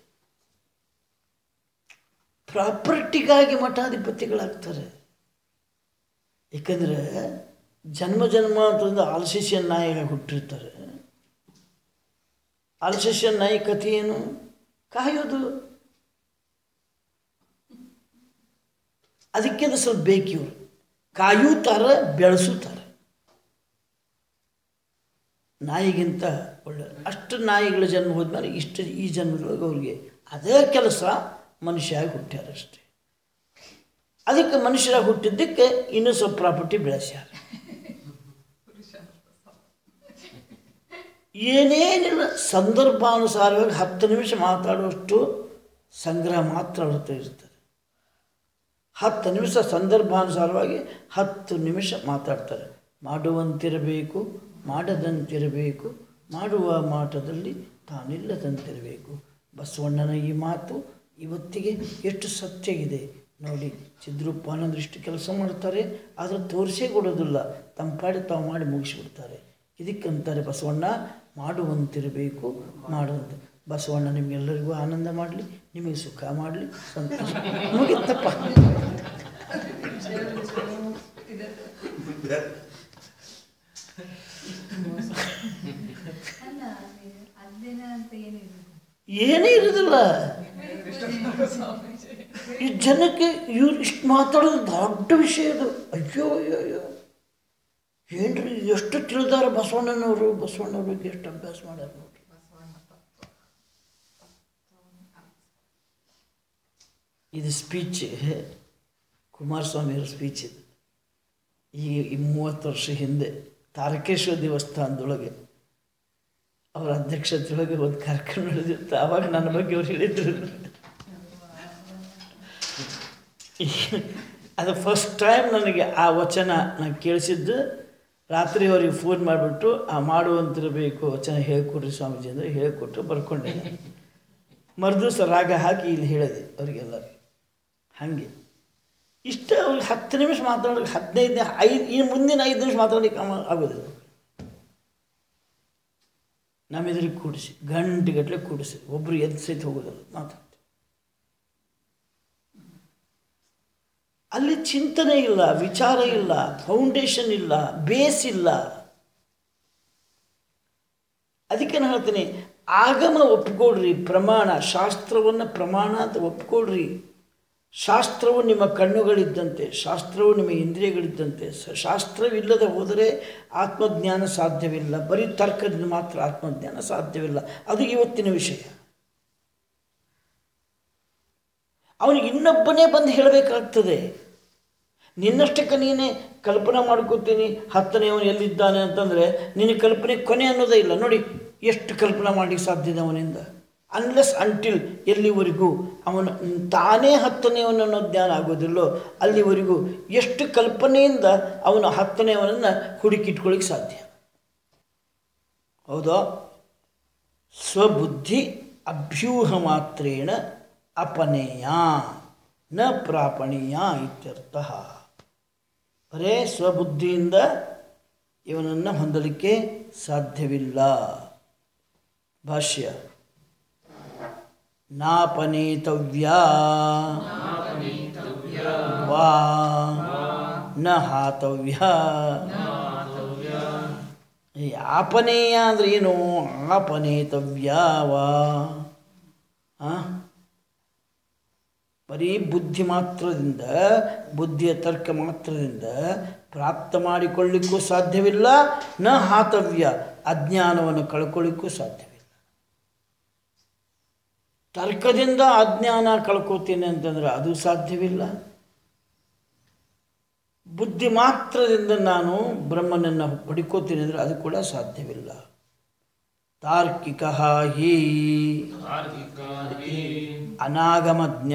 Speaker 1: ಪ್ರಾಪರ್ಟಿಗಾಗಿ ಮಠಾಧಿಪತಿಗಳಾಗ್ತಾರೆ ಏಕೆಂದರೆ ಜನ್ಮ ಜನ್ಮ ಅಂತಂದು ಆಲ್ಸಿಷಿಯನ್ ನಾಯಿಗೆ ಹುಟ್ಟಿರ್ತಾರೆ ಆಲ್ಸಿಷಿಯನ್ ನಾಯಿ ಕಥೆ ಏನು ಕಾಯೋದು ಅದಕ್ಕೆ ಅದು ಸ್ವಲ್ಪ ಬೇಕು ಇವರು ಕಾಯುತ್ತಾರೆ ಬೆಳೆಸುತ್ತಾರೆ ನಾಯಿಗಿಂತ ಒಳ್ಳೆ ಅಷ್ಟು ನಾಯಿಗಳ ಜನ್ಮ ಹೋದ್ಮೇಲೆ ಇಷ್ಟು ಈ ಜನ್ಮದೊಳಗೆ ಅವ್ರಿಗೆ ಅದೇ ಕೆಲಸ ಮನುಷ್ಯ ಆಗಿ ಹುಟ್ಟ್ಯಾರಷ್ಟೇ ಅದಕ್ಕೆ ಮನುಷ್ಯರಾಗಿ ಹುಟ್ಟಿದ್ದಕ್ಕೆ ಇನ್ನೂ ಸ್ವಲ್ಪ ಪ್ರಾಪರ್ಟಿ ಬೆಳೆಸ್ಯಾರ ಏನೇನಿಲ್ಲ ಸಂದರ್ಭಾನುಸಾರವಾಗಿ ಹತ್ತು ನಿಮಿಷ ಮಾತಾಡುವಷ್ಟು ಸಂಗ್ರಹ ಮಾತ್ರ ಅವ್ರ ಹತ್ರ ಇರ್ತದೆ ಹತ್ತು ನಿಮಿಷ ಸಂದರ್ಭಾನುಸಾರವಾಗಿ ಹತ್ತು ನಿಮಿಷ ಮಾತಾಡ್ತಾರೆ ಮಾಡುವಂತಿರಬೇಕು ಮಾಡದಂತಿರಬೇಕು ಮಾಡುವ ಮಾಟದಲ್ಲಿ ತಾನಿಲ್ಲದಂತಿರಬೇಕು ಬಸವಣ್ಣನ ಈ ಮಾತು ಇವತ್ತಿಗೆ ಎಷ್ಟು ಸತ್ಯ ಇದೆ ನೋಡಿ ಚಿದ್ರೂಪಾನಂದ್ರ ಇಷ್ಟು ಕೆಲಸ ಮಾಡ್ತಾರೆ ಆದರೆ ತೋರಿಸೇ ಕೊಡೋದಿಲ್ಲ ತಮ್ಮ ಪಾಡಿ ತಾವು ಮಾಡಿ ಮುಗಿಸ್ಬಿಡ್ತಾರೆ ಇದಕ್ಕಂತಾರೆ ಬಸವಣ್ಣ ಮಾಡುವಂತಿರಬೇಕು ಮಾಡುವಂತೆ ಬಸವಣ್ಣ ನಿಮಗೆಲ್ಲರಿಗೂ ಆನಂದ ಮಾಡಲಿ ನಿಮಗೆ ಸುಖ ಮಾಡಲಿ ಸಂತೋಷ ಮುಗಿತಪ್ಪ
Speaker 4: ಅಲ್ಲ ಅದೇನ ಅಂತ ಏನಿದೆ
Speaker 1: ಏನೇ ಇರೋದಿಲ್ಲ ಈ ಜನಕ್ಕೆ ಇವ್ರು ಇಷ್ಟು ಮಾತಾಡೋದು ದೊಡ್ಡ ವಿಷಯ ಅದು ಅಯ್ಯೋ ಅಯ್ಯೋ ಅಯ್ಯೋ ಏನ್ರಿ ಎಷ್ಟು ತಿಳಿದಾರ ಬಸವಣ್ಣನವರು ಬಸವಣ್ಣವ್ರ ಬಗ್ಗೆ ಎಷ್ಟು ಅಭ್ಯಾಸ ಮಾಡ್ಯಾರ ನೋಡ್ರಿ ಇದು ಸ್ಪೀಚ್ ಕುಮಾರಸ್ವಾಮಿಯವ್ರ ಸ್ಪೀಚ್ ಇದು ಈ ಈ ಮೂವತ್ತು ವರ್ಷ ಹಿಂದೆ ತಾರಕೇಶ್ವರ ದೇವಸ್ಥಾನದೊಳಗೆ ಅವರ ಅಧ್ಯಕ್ಷತೆಯೊಳಗೆ ಒಂದು ಕಾರ್ಯಕ್ರಮ ನಡೆದಿತ್ತು ಆವಾಗ ನನ್ನ ಬಗ್ಗೆ ಅವ್ರು ಹೇಳಿದ್ರು ಅದು ಫಸ್ಟ್ ಟೈಮ್ ನನಗೆ ಆ ವಚನ ನಾನು ಕೇಳಿಸಿದ್ದು ರಾತ್ರಿ ಅವ್ರಿಗೆ ಫೋನ್ ಮಾಡಿಬಿಟ್ಟು ಆ ಮಾಡುವಂತಿರಬೇಕು ವಚನ ಹೇಳ್ಕೊಡ್ರಿ ಸ್ವಾಮೀಜಿ ಅಂದರೆ ಹೇಳಿಕೊಟ್ಟು ಬರ್ಕೊಂಡೆ ಮರುದಿವಸ ರಾಗ ಹಾಕಿ ಇಲ್ಲಿ ಹೇಳಿದೆ ಅವರಿಗೆಲ್ಲ ಹಾಗೆ ಇಷ್ಟ ಅವ್ರಿಗೆ ಹತ್ತು ನಿಮಿಷ ಮಾತಾಡೋಕೆ ಹದಿನೈದು ಐದು ಇನ್ನು ಮುಂದಿನ ಐದು ನಿಮಿಷ ಮಾತಾಡಲಿಕ್ಕೆ ಆಗೋದಿಲ್ಲ ನಮ್ಮೆದುರಿಗೆ ಕೂಡಿಸಿ ಗಂಟೆಗಟ್ಟಲೆ ಕೂಡಿಸಿ ಒಬ್ಬರು ಎದ್ದು ಸಹಿತ ಹೋಗೋದಿಲ್ಲ ಮಾತಾಡ್ತೀವಿ ಅಲ್ಲಿ ಚಿಂತನೆ ಇಲ್ಲ ವಿಚಾರ ಇಲ್ಲ ಫೌಂಡೇಶನ್ ಇಲ್ಲ ಬೇಸ್ ಇಲ್ಲ ಅದಕ್ಕೆ ನಾನು ಹೇಳ್ತೀನಿ ಆಗಮ ಒಪ್ಕೊಳ್ರಿ ಪ್ರಮಾಣ ಶಾಸ್ತ್ರವನ್ನು ಪ್ರಮಾಣ ಅಂತ ಒಪ್ಕೊಳ್ರಿ ಶಾಸ್ತ್ರವು ನಿಮ್ಮ ಕಣ್ಣುಗಳಿದ್ದಂತೆ ಶಾಸ್ತ್ರವು ನಿಮ್ಮ ಇಂದ್ರಿಯಗಳಿದ್ದಂತೆ ಸ- ಶಾಸ್ತ್ರವಿಲ್ಲದೆ ಹೋದರೆ ಆತ್ಮಜ್ಞಾನ ಸಾಧ್ಯವಿಲ್ಲ ಬರೀ ತರ್ಕದಿಂದ ಮಾತ್ರ ಆತ್ಮಜ್ಞಾನ ಸಾಧ್ಯವಿಲ್ಲ ಅದು ಇವತ್ತಿನ ವಿಷಯ ಅವನಿಗೆ ಇನ್ನೊಬ್ಬನೇ ಬಂದು ಹೇಳಬೇಕಾಗ್ತದೆ ನಿನ್ನಷ್ಟಕ್ಕೆ ನೀನೇ ಕಲ್ಪನೆ ಮಾಡ್ಕೋತೀನಿ ಹತ್ತನೆಯವನು ಎಲ್ಲಿದ್ದಾನೆ ಅಂತಂದರೆ ನಿನ್ನ ಕಲ್ಪನೆ ಕೊನೆ ಅನ್ನೋದೇ ಇಲ್ಲ ನೋಡಿ ಎಷ್ಟು ಕಲ್ಪನೆ ಮಾಡಲಿಕ್ಕೆ ಸಾಧ್ಯ ಇದೆ ಅವನಿಂದ ಅನ್ಲೆಸ್ ಅಂಟಿಲ್ ಎಲ್ಲಿವರೆಗೂ ಅವನು ತಾನೇ ಹತ್ತನೆಯವನು ಅನ್ನೋ ಜ್ಞಾನ ಆಗೋದಿಲ್ಲೋ ಅಲ್ಲಿವರೆಗೂ ಎಷ್ಟು ಕಲ್ಪನೆಯಿಂದ ಅವನು ಹತ್ತನೆಯವನನ್ನು ಹುಡುಕಿಟ್ಕೊಳ್ಳಿಕ್ಕೆ ಸಾಧ್ಯ ಹೌದಾ ಸ್ವಬುದ್ಧಿ ಅಭ್ಯೂಹ ಮಾತ್ರೇಣ ಅಪನೇಯ ನ ಪ್ರಾಪಣೀಯ ಇತ್ಯರ್ಥ ಬರೇ ಸ್ವಬುದ್ಧಿಯಿಂದ ಇವನನ್ನು ಹೊಂದಲಿಕ್ಕೆ ಸಾಧ್ಯವಿಲ್ಲ ಭಾಷ್ಯ ನಾಪನೇತವ್ಯ ವಾ ನ ಹಾತವ್ಯ ಈ ಆಪನೇಯ ಅಂದ್ರೆ ಏನು ಆಪನೇತವ್ಯ ವಾ ಆ? ಬರೀ ಬುದ್ಧಿ ಮಾತ್ರದಿಂದ ಬುದ್ಧಿಯ ತರ್ಕ ಮಾತ್ರದಿಂದ ಪ್ರಾಪ್ತ ಮಾಡಿಕೊಳ್ಳಿಕ್ಕೂ ಸಾಧ್ಯವಿಲ್ಲ ನ ಹಾತವ್ಯ ಅಜ್ಞಾನವನ್ನು ಕಳ್ಕೊಳ್ಳಿಕ್ಕೂ ಸಾಧ್ಯವಿಲ್ಲ ತರ್ಕದಿಂದ ಅಜ್ಞಾನ ಕಳ್ಕೊತೀನಿ ಅಂತಂದ್ರೆ ಅದು ಸಾಧ್ಯವಿಲ್ಲ ಬುದ್ಧಿ ಮಾತ್ರದಿಂದ ನಾನು ಬ್ರಹ್ಮನನ್ನು ಪಡ್ಕೋತೀನಿ ಅಂದರೆ ಅದು ಕೂಡ ಸಾಧ್ಯವಿಲ್ಲ ತಾರ್ಕಿಕ ಹಿ
Speaker 2: ತಾರ್ಕಿಕ ಹಿ
Speaker 1: ಅನಾಗಮಜ್ಞ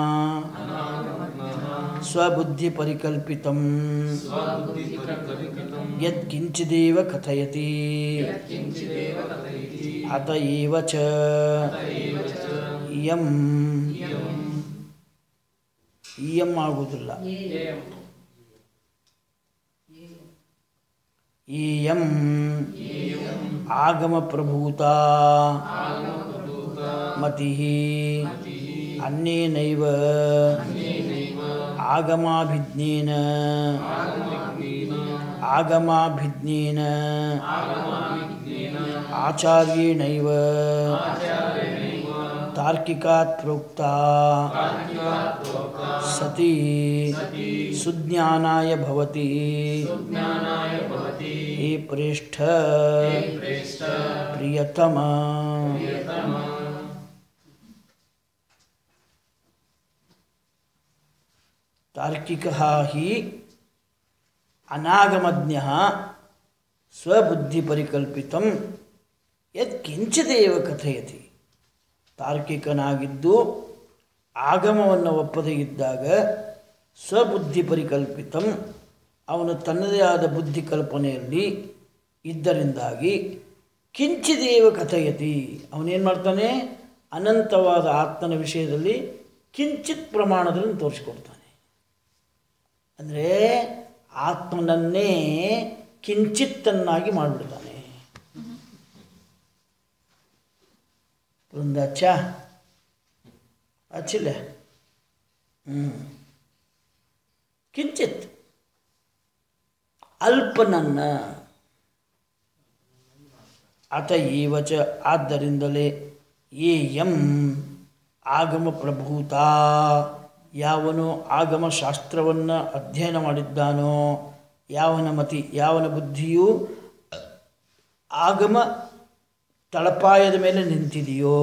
Speaker 1: ಸ್ವಬುದ್ಧಿ ಪರಿಕಲ್ಪಿತಂ
Speaker 2: ಸ್ವಬುದ್ಧಿ ಪರಿಕಲ್ಪಿತಂ
Speaker 1: ಯತ್ಕಿಂಚಿದೇವ ಕಥಯತಿ ಅತ ಏವ ಚ ಇಯಂ ಇಯಂ ಆಗುವುದಿಲ್ಲ ಇಯಂ ಆಗಮ ಪ್ರಭೂತ ಮತಿ ಅನ್ನೇನೈವ ಆಗಮಾಭಿಜ್ಞೇನ ಆಗಮಾಭಿಜ್ಞೇನ ಆಚಾರ್ಯೇಣೈವ ತಾರ್ಕಿಕಾತ್ ಪ್ರೋಕ್ತಾ ಸತಿ ಸುಜ್ಞಾನಾಯ ಭವತಿ ಹೇ ಪ್ರೇಷ್ಠ ಪ್ರಿಯತಮ ತಾರ್ಕಿಕ ಹಿ ಅನಾಗಮಜ್ಞ ಸ್ವಬುದ್ಧಿ ಪರಿಕಲ್ಪಿತಂ ಯತ್ ಕಿಂಚಿದೇವ ಕಥಯತಿ ತಾರ್ಕಿಕನಾಗಿದ್ದು ಆಗಮವನ್ನು ಒಪ್ಪದೇ ಇದ್ದಾಗ ಸ್ವಬುದ್ಧಿ ಪರಿಕಲ್ಪಿತಂ ಅವನು ತನ್ನದೇ ಆದ ಬುದ್ಧಿ ಕಲ್ಪನೆಯಲ್ಲಿ ಇದ್ದರಿಂದಾಗಿ ಕಿಂಚಿದೇವ ಕಥಯತಿ ಅವನೇನು ಮಾಡ್ತಾನೆ ಅನಂತವಾದ ಆತ್ಮನ ವಿಷಯದಲ್ಲಿ ಕಿಂಚಿತ್ ಪ್ರಮಾಣದಲ್ಲಿ ತೋರಿಸ್ಕೊಡ್ತಾನೆ ಅಂದರೆ ಆತ್ಮನನ್ನೇ ಕಿಂಚಿತ್ತನ್ನಾಗಿ ಮಾಡಿಬಿಡ್ತಾನೆ ಒಂದು ಅಚ್ಚ ಹಚ್ಚಿಲ್ಲ ಹ್ಞೂ ಕಿಂಚಿತ್ ಅಲ್ಪನನ್ನ ಅತ ಈವಚ ಆದ್ದರಿಂದಲೇ ಏ ಎಂ ಆಗಮ ಪ್ರಭೂತ ಯಾವನು ಆಗಮ ಶಾಸ್ತ್ರವನ್ನು ಅಧ್ಯಯನ ಮಾಡಿದ್ದಾನೋ ಯಾವನ ಮತಿ ಯಾವನ ಬುದ್ಧಿಯು ಆಗಮ ತಳಪಾಯದ ಮೇಲೆ ನಿಂತಿದೆಯೋ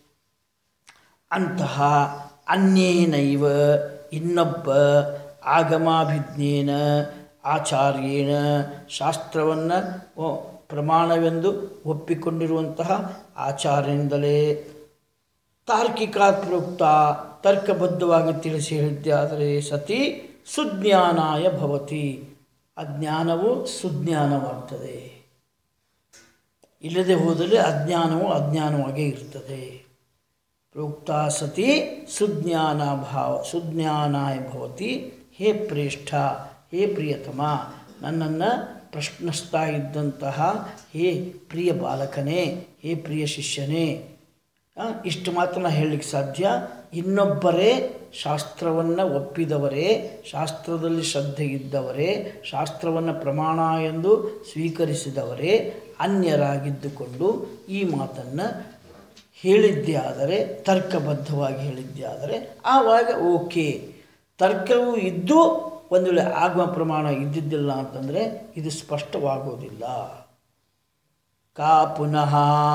Speaker 1: ಅಂತಹ ಅನ್ಯೇನೈವ ಇನ್ನೊಬ್ಬ ಆಗಮಾಭಿಜ್ಞೇನ ಆಚಾರ್ಯೇಣ ಶಾಸ್ತ್ರವನ್ನು ಪ್ರಮಾಣವೆಂದು ಒಪ್ಪಿಕೊಂಡಿರುವಂತಹ ಆಚಾರ್ಯನಿಂದಲೇ ತಾರ್ಕಿಕಾತ್ ಪ್ರೋಕ್ತ ತರ್ಕಬದ್ಧವಾಗಿ ತಿಳಿಸಿ ಹೇಳಿದ್ದಾದರೆ ಸತಿ ಸುಜ್ಞಾನಾಯ ಭವತಿ ಅಜ್ಞಾನವು ಸುಜ್ಞಾನವಾಗ್ತದೆ ಇಲ್ಲದೆ ಹೋದಲ್ಲಿ ಅಜ್ಞಾನವು ಅಜ್ಞಾನವಾಗೇ ಇರ್ತದೆ ಪ್ರೋಕ್ತ ಸತಿ ಸುಜ್ಞಾನ ಭಾವ ಸುಜ್ಞಾನಾಯ ಭವತಿ ಹೇ ಪ್ರೇಷ್ಠ ಹೇ ಪ್ರಿಯತಮ ನನ್ನನ್ನು ಪ್ರಶ್ನಿಸ್ತಾ ಇದ್ದಂತಹ ಹೇ ಪ್ರಿಯ ಬಾಲಕನೇ ಹೇ ಪ್ರಿಯ ಶಿಷ್ಯನೇ ಆ, ಇಷ್ಟು ಮಾತ್ರ ನಾ ಹೇಳಲಿಕ್ಕೆ ಸಾಧ್ಯ ಇನ್ನೊಬ್ಬರೇ ಶಾಸ್ತ್ರವನ್ನು ಒಪ್ಪಿದವರೇ ಶಾಸ್ತ್ರದಲ್ಲಿ ಶ್ರದ್ಧೆ ಇದ್ದವರೇ ಶಾಸ್ತ್ರವನ್ನು ಪ್ರಮಾಣ ಎಂದು ಸ್ವೀಕರಿಸಿದವರೇ ಅನ್ಯರಾಗಿದ್ದುಕೊಂಡು ಈ ಮಾತನ್ನು ಹೇಳಿದ್ದೇ ಆದರೆ ತರ್ಕಬದ್ಧವಾಗಿ ಹೇಳಿದ್ದೇ ಆದರೆ ಆವಾಗ ಓಕೆ ತರ್ಕವು ಇದ್ದು ಒಂದು ವೇಳೆ ಆಗಮ ಪ್ರಮಾಣ ಇದ್ದಿದ್ದಿಲ್ಲ ಅಂತಂದರೆ ಇದು ಸ್ಪಷ್ಟವಾಗೋದಿಲ್ಲ ಕಾ ಪುನಃ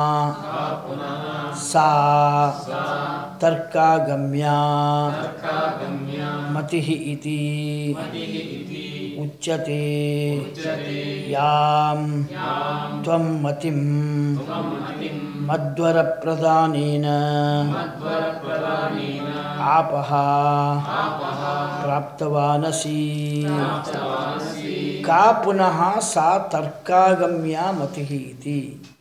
Speaker 1: ಸಾ ತರ್ಕಾಗಮ್ಯ ಮತಿ ಇತಿ ಉಚ್ಯತೆ ಯಾಂ ತ್ವಂ ಮತಿಂ ಮಧ್ವರ ಪ್ರಧಾನೇನ ಆಪಃ ಪ್ರಾಪ್ತವಾನಸಿ ಕಾ ಪುನಃ ಸಾ ತರ್ಕಾಗಮ್ಯ ಮತಿ ಇತಿ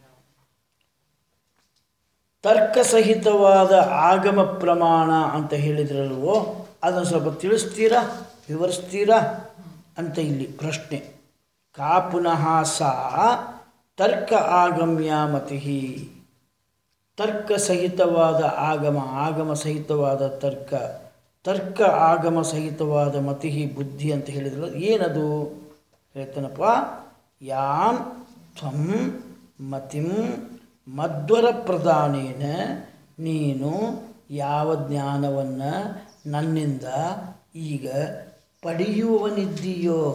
Speaker 1: ತರ್ಕಸಹಿತವಾದ ಆಗಮ ಪ್ರಮಾಣ ಅಂತ ಹೇಳಿದ್ರಲ್ವೋ ಅದನ್ನು ಸ್ವಲ್ಪ ತಿಳಿಸ್ತೀರಾ ವಿವರಿಸ್ತೀರಾ ಅಂತ ಇಲ್ಲಿ ಪ್ರಶ್ನೆ ಕಾ ಪುನಃ ಸಾ ತರ್ಕ ಆಗಮ್ಯ ಮತಿ ತರ್ಕ ಸಹಿತವಾದ ಆಗಮ ಆಗಮ ಸಹಿತವಾದ ತರ್ಕ ತರ್ಕ ಆಗಮ ಸಹಿತವಾದ ಮತಿ ಬುದ್ಧಿ ಅಂತ ಹೇಳಿದ್ರು ಏನದು ಹೇಳ್ತಾನಪ್ಪ ಯಾಂ ತ್ವಂ ಮತಿಂ ಮಧ್ವರ ಪ್ರಧಾನೇನ ನೀನು ಯಾವ ಜ್ಞಾನವನ್ನು ನನ್ನಿಂದ ಈಗ ಪಡೆಯುವವನಿದ್ದೀಯೋ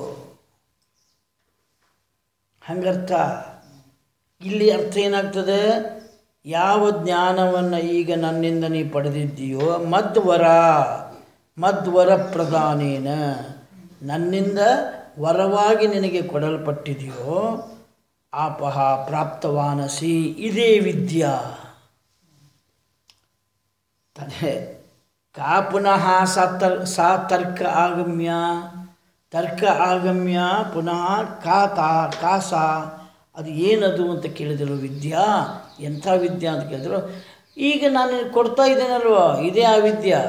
Speaker 1: ಹಂಗರ್ಥ ಇಲ್ಲಿ ಅರ್ಥ ಏನಾಗ್ತದೆ ಯಾವ ಜ್ಞಾನವನ್ನು ಈಗ ನನ್ನಿಂದ ನೀ ಪಡೆದಿದ್ದೀಯೋ ಮಧ್ವರ ಮಧ್ವರ ಪ್ರಧಾನೇನ ನನ್ನಿಂದ ವರವಾಗಿ ನಿನಗೆ ಕೊಡಲ್ಪಟ್ಟಿದೆಯೋ ಆಪಹ ಪ್ರಾಪ್ತವಾನಸಿ ಇದೇ ವಿದ್ಯಾ ತಾನೇ ಕಾ ಪುನಃ ಸಾ ತರ್ ಸಾ ತರ್ಕ ಆಗಮ್ಯ ತರ್ಕ ಆಗಮ್ಯ ಪುನಃ ಕಾ ತಾ ಕಾ ಸಾ ಅದು ಏನದು ಅಂತ ಕೇಳಿದರು ವಿದ್ಯಾ ಎಂಥ ವಿದ್ಯಾ ಅಂತ ಕೇಳಿದ್ರು ಈಗ ನಾನು ನಿನಗೆ ಕೊಡ್ತಾ ಇದ್ದೇನಲ್ವ ಇದೇ ಆ ವಿದ್ಯಾ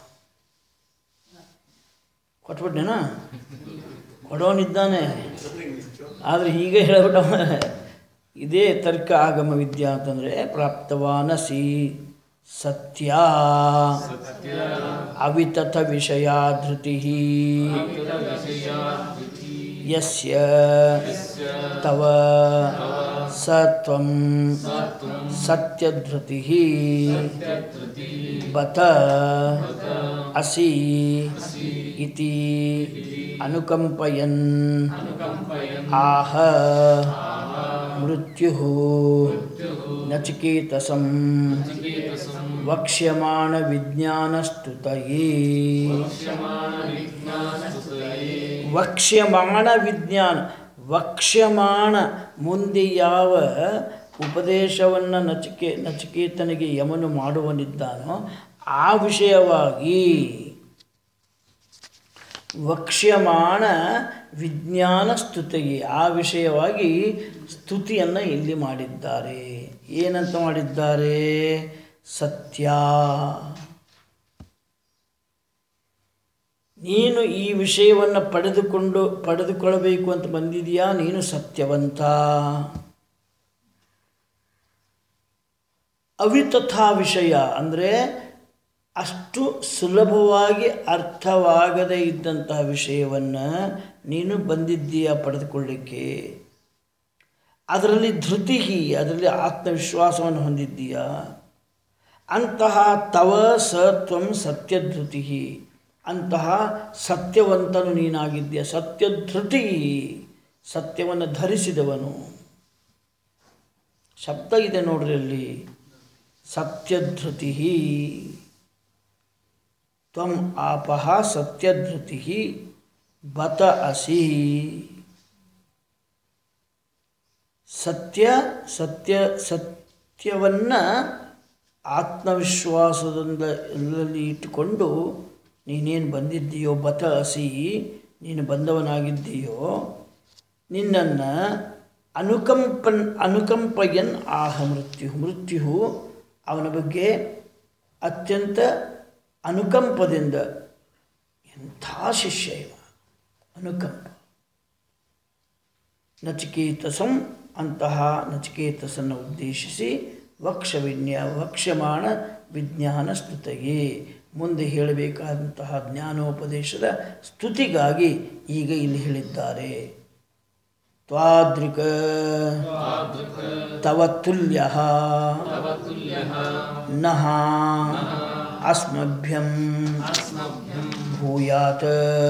Speaker 1: ಕೊಟ್ಬಿಟ್ನೇನಾ ಕೊಡೋನಿದ್ದಾನೆ ಆದರೆ ಹೀಗೆ ಹೇಳ್ಬಿಟ್ಟ ಇದೇ ತರ್ಕ ಆಗಮ ವಿದ್ಯಾ ಅಂತಂದರೆ ಪ್ರಾಪ್ತವಾನಸಿ ಸತ್ಯ ಅವಿತಥ ವಿಷಯ ಧೃತಿ ಯಸ್ಯ ತವ ಸ ತ್ವಂ ಸತ್ಯಧೃತಿ ಬತ ಅಸಿ ಇತಿ ಅನುಕಂಪಯನ್ ಆಹ ಮೃತ್ಯು ನಚಿಕೇತಸಂ ವಕ್ಷ್ಯಮಾಣ ವಿಜ್ಞಾನಸ್ತುತಯೇ ವಕ್ಷ್ಯಮಾಣ ವಿಜ್ಞಾನ ವಕ್ಷ್ಯಮಾಣ ಮುಂದೆ ಯಾವ ಉಪದೇಶವನ್ನು ನಚಿಕೆ ನಚಿಕೇತನಿಗೆ ಯಮನು ಮಾಡುವನಿದ್ದಾನೋ ಆ ವಿಷಯವಾಗಿ ವಕ್ಷ್ಯಮಾಣ ವಿಜ್ಞಾನ ಸ್ತುತಿಗೆ ಆ ವಿಷಯವಾಗಿ ಸ್ತುತಿಯನ್ನು ಇಲ್ಲಿ ಮಾಡಿದ್ದಾರೆ ಏನಂತ ಮಾಡಿದ್ದಾರೆ ಸತ್ಯ ನೀನು ಈ ವಿಷಯವನ್ನು ಪಡೆದುಕೊಂಡು ಪಡೆದುಕೊಳ್ಳಬೇಕು ಅಂತ ಬಂದಿದೆಯಾ ನೀನು ಸತ್ಯವಂತ ಅವಿತಥಾ ವಿಷಯ ಅಂದರೆ ಅಷ್ಟು ಸುಲಭವಾಗಿ ಅರ್ಥವಾಗದೇ ಇದ್ದಂತಹ ವಿಷಯವನ್ನು ನೀನು ಬಂದಿದ್ದೀಯ ಪಡೆದುಕೊಳ್ಳಿಕ್ಕೆ ಅದರಲ್ಲಿ ಧೃತಿ ಅದರಲ್ಲಿ ಆತ್ಮವಿಶ್ವಾಸವನ್ನು ಹೊಂದಿದ್ದೀಯ ಅಂತಹ ತವ ಸ ತ್ವಂ ಸತ್ಯಧೃತಿ ಅಂತಹ ಸತ್ಯವಂತನು ನೀನಾಗಿದ್ದೀಯ ಸತ್ಯಧೃತಿ ಸತ್ಯವನ್ನು ಧರಿಸಿದವನು ಶಬ್ದ ಇದೆ ನೋಡ್ರಿ ಅಲ್ಲಿ ಸತ್ಯಧೃತಿ ತ್ವಂ ಆಪಹ ಸತ್ಯಧೃತಿ ಬತ ಅಸಿ ಸತ್ಯ ಸತ್ಯ ಸತ್ಯವನ್ನು ಆತ್ಮವಿಶ್ವಾಸದಿಂದ ಎಲ್ಲಲ್ಲಿ ಇಟ್ಟುಕೊಂಡು ನೀನೇನು ಬಂದಿದ್ದೀಯೋ ಬತ ಹಸಿ ನೀನು ಬಂದವನಾಗಿದ್ದೀಯೋ ನಿನ್ನನ್ನು ಅನುಕಂಪನ್ ಅನುಕಂಪಯನ್ ಆಹ ಮೃತ್ಯು ಮೃತ್ಯು ಅವನ ಬಗ್ಗೆ ಅತ್ಯಂತ ಅನುಕಂಪದಿಂದ ಎಂಥ ಶಿಷ್ಯ ಇವ ಅನುಕಂಪ ನಚಿಕೇತಸಂ ಅಂತಹ ನಚಿಕೇತಸನ್ನು ಉದ್ದೇಶಿಸಿ ವಕ್ಷವಿನ್ಯ ವಕ್ಷ್ಯಮಾಣ ವಿಜ್ಞಾನ ಸ್ತುತೆಯೇ ಮುಂದೆ ಹೇಳಬೇಕಾದಂತಹ ಜ್ಞಾನೋಪದೇಶದ ಸ್ತುತಿಗಾಗಿ ಈಗ ಇಲ್ಲಿ ಹೇಳಿದ್ದಾರೆ ತ್ವಾದೃಕ ತವ ತುಲ್ಯ ನಃ ಅಸ್ಮಭ್ಯಂ ಭೂಯಾತ್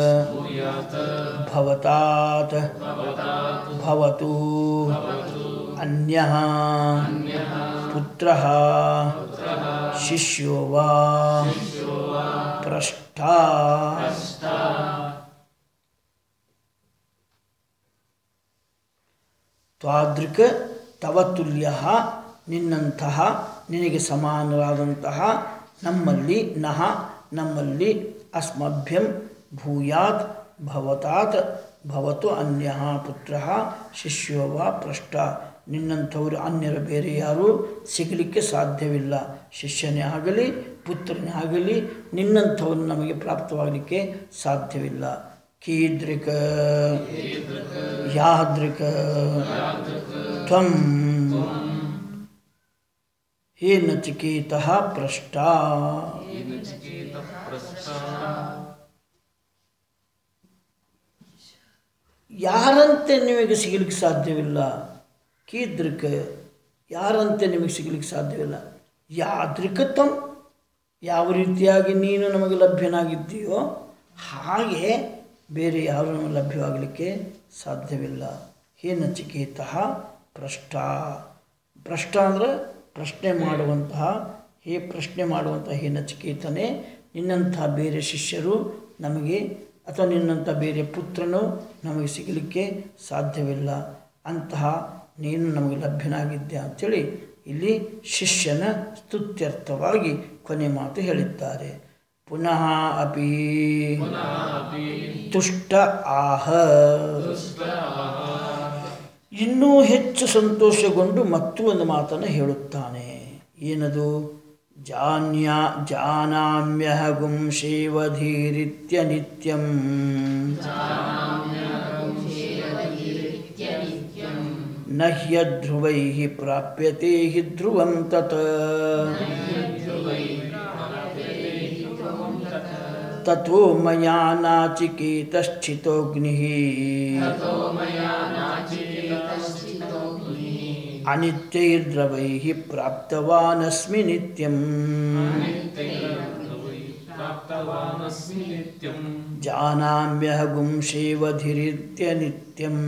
Speaker 1: ಭವತಾತ್ ಭವತು ಅನ್ಯಃ ಪುತ್ರಃ ಶಿಷ್ಯೋ ವಾ ಪೃಷ್ಟಾ ತ್ವಾದೃಕ್ ತವ ತುಲ್ಯ ನಿನ್ನಂತಹ ನಿನಗೆ ಸಮಾನರಾದಂತಹ ನಮ್ಮಲ್ಲಿ ನಹ ನಮ್ಮಲ್ಲಿ ಅಸ್ಮಭ್ಯಂ ಭೂಯಾತ್ ಭವತಾತ್ ಭವತು ಅನ್ಯ ಪುತ್ರ ಶಿಷ್ಯೋ ವಾ ಪೃಷ್ಟ ನಿನ್ನಂಥವರು ಅನ್ಯರು ಬೇರೆ ಯಾರೂ ಸಿಗಲಿಕ್ಕೆ ಸಾಧ್ಯವಿಲ್ಲ ಶಿಷ್ಯನೇ ಆಗಲಿ ಪುತ್ರನೇ ಆಗಲಿ ನಿನ್ನಂಥವರು ನಮಗೆ ಪ್ರಾಪ್ತವಾಗಲಿಕ್ಕೆ ಸಾಧ್ಯವಿಲ್ಲ ಕೀದೃಕ ಯಾದೃಕ ತ್ವಂ ಹೇ ನಚಿಕೇತಃ ಪೃಷ್ಟ ಯಾರಂತೆ ನಿಮಗೆ ಸಿಗಲಿಕ್ಕೆ ಸಾಧ್ಯವಿಲ್ಲ ಕೀದೃಕ ಯಾರಂತೆ ನಿಮಗೆ ಸಿಗಲಿಕ್ಕೆ ಸಾಧ್ಯವಿಲ್ಲ ಯಾದೃಕತಂ ಯಾವ ರೀತಿಯಾಗಿ ನೀನು ನಮಗೆ ಲಭ್ಯನಾಗಿದ್ದೀಯೋ ಹಾಗೆ ಬೇರೆ ಯಾರು ನಮಗೆ ಲಭ್ಯವಾಗಲಿಕ್ಕೆ ಸಾಧ್ಯವಿಲ್ಲ ಹೇ ನಚಿಕೇತಃ ಭ್ರಷ್ಟ ಭ್ರಷ್ಟ ಅಂದರೆ ಪ್ರಶ್ನೆ ಮಾಡುವಂತಹ ಹೇ ಪ್ರಶ್ನೆ ಮಾಡುವಂತಹ ಹೇ ನಚಿಕೇತನೇ ನಿನ್ನಂತಹ ಬೇರೆ ಶಿಷ್ಯರು ನಮಗೆ ಅಥವಾ ನಿನ್ನಂಥ ಬೇರೆ ಪುತ್ರನು ನಮಗೆ ಸಿಗಲಿಕ್ಕೆ ಸಾಧ್ಯವಿಲ್ಲ ಅಂತಹ ನೀನು ನಮಗೆ ಲಭ್ಯನಾಗಿದ್ದೆ ಅಂಥೇಳಿ ಇಲ್ಲಿ ಶಿಷ್ಯನ ಸ್ತುತ್ಯರ್ಥವಾಗಿ ಕೊನೆ ಮಾತು ಹೇಳಿದ್ದಾರೆ ಪುನಃ ಅಪಿ ತುಷ್ಟ ಆಹ ಇನ್ನೂ ಹೆಚ್ಚು ಸಂತೋಷಗೊಂಡು ಮತ್ತೂ ಒಂದು ಮಾತನ್ನು ಹೇಳುತ್ತಾನೆ ಏನದು ಜಾನ್ಯ ಜಾನಾಮ್ಯಹಗುಂ ಶಿವಧೀರಿತ್ಯ ನಿತ್ಯಂ ನ ಹ್ಯಧ್ರುವೈ ಪ್ರಾಪ್ಯತೆ ಹಿ ಧ್ರುವಂ ತತ್ ತಥೋ ಮಯಾ ನಾಚಿಕೇತಶ್ಚಿತೋಗ್ನಿಃ ಅನಿತ್ಯೈರ್ದ್ರವೈः ಪ್ರಾಪ್ತವಾನಸ್ಮಿ ನಿತ್ಯಂ
Speaker 2: ಪ್ರಾಪ್ತವಾನಸ್ಮಿ ನಿತ್ಯಂ
Speaker 1: ಜಾನಾಮ್ಯಹಗುಂ ಶಿವಧಿರಿತ್ಯ ನಿತ್ಯಂ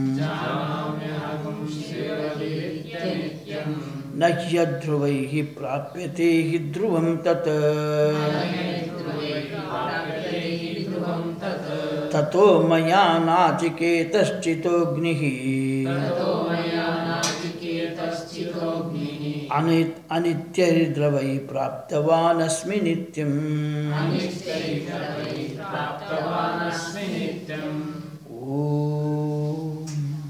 Speaker 1: ನ ಹ್ಯಧ್ರುವೈः ಪ್ರಾಪ್ಯತೆ ಹಿ ಧ್ರುವಂ ತತ್ ತಥೋ ಮಯಾ ನಾಚಿಕೇತಶ್ಚಿತೋಗ್ನಿಃ ಅನಿತ್ ಅನಿತ್ಯೈರ್ದ್ರವೈ ಪ್ರಾಪ್ತವಾನಸ್ಮಿ ನಿತ್ಯಂ
Speaker 2: ಪ್ರಾಪ್ತವಾನಸ್ಮಿ ನಿತ್ಯಂ
Speaker 1: ಓಂ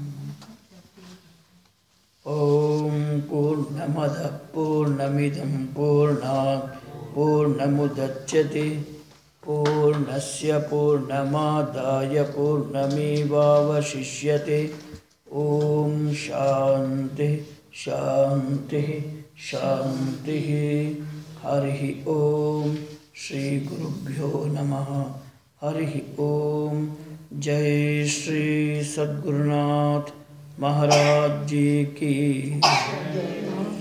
Speaker 1: ಓಂ ಪೂರ್ಣಮದ ಪೂರ್ಣಮಿದಂ ಪೂರ್ಣಾತ್ ಪೂರ್ಣಮುದಚ್ಯತೆ ಪೂರ್ಣಸ್ಯ ಪೂರ್ಣಮಾದಾಯ ಪೂರ್ಣಮೇವಾವಶಿಷ್ಯತೆ ಓಂ ಶಾಂತಿ ಶಾಂತಿ ಶಾಂತಿ ಹರಿ ಓಂ ಶ್ರೀ ಗುರುಭ್ಯೋ ನಮಃ हरि ओम जय श्री सद्गुरुनाथ महाराज जी की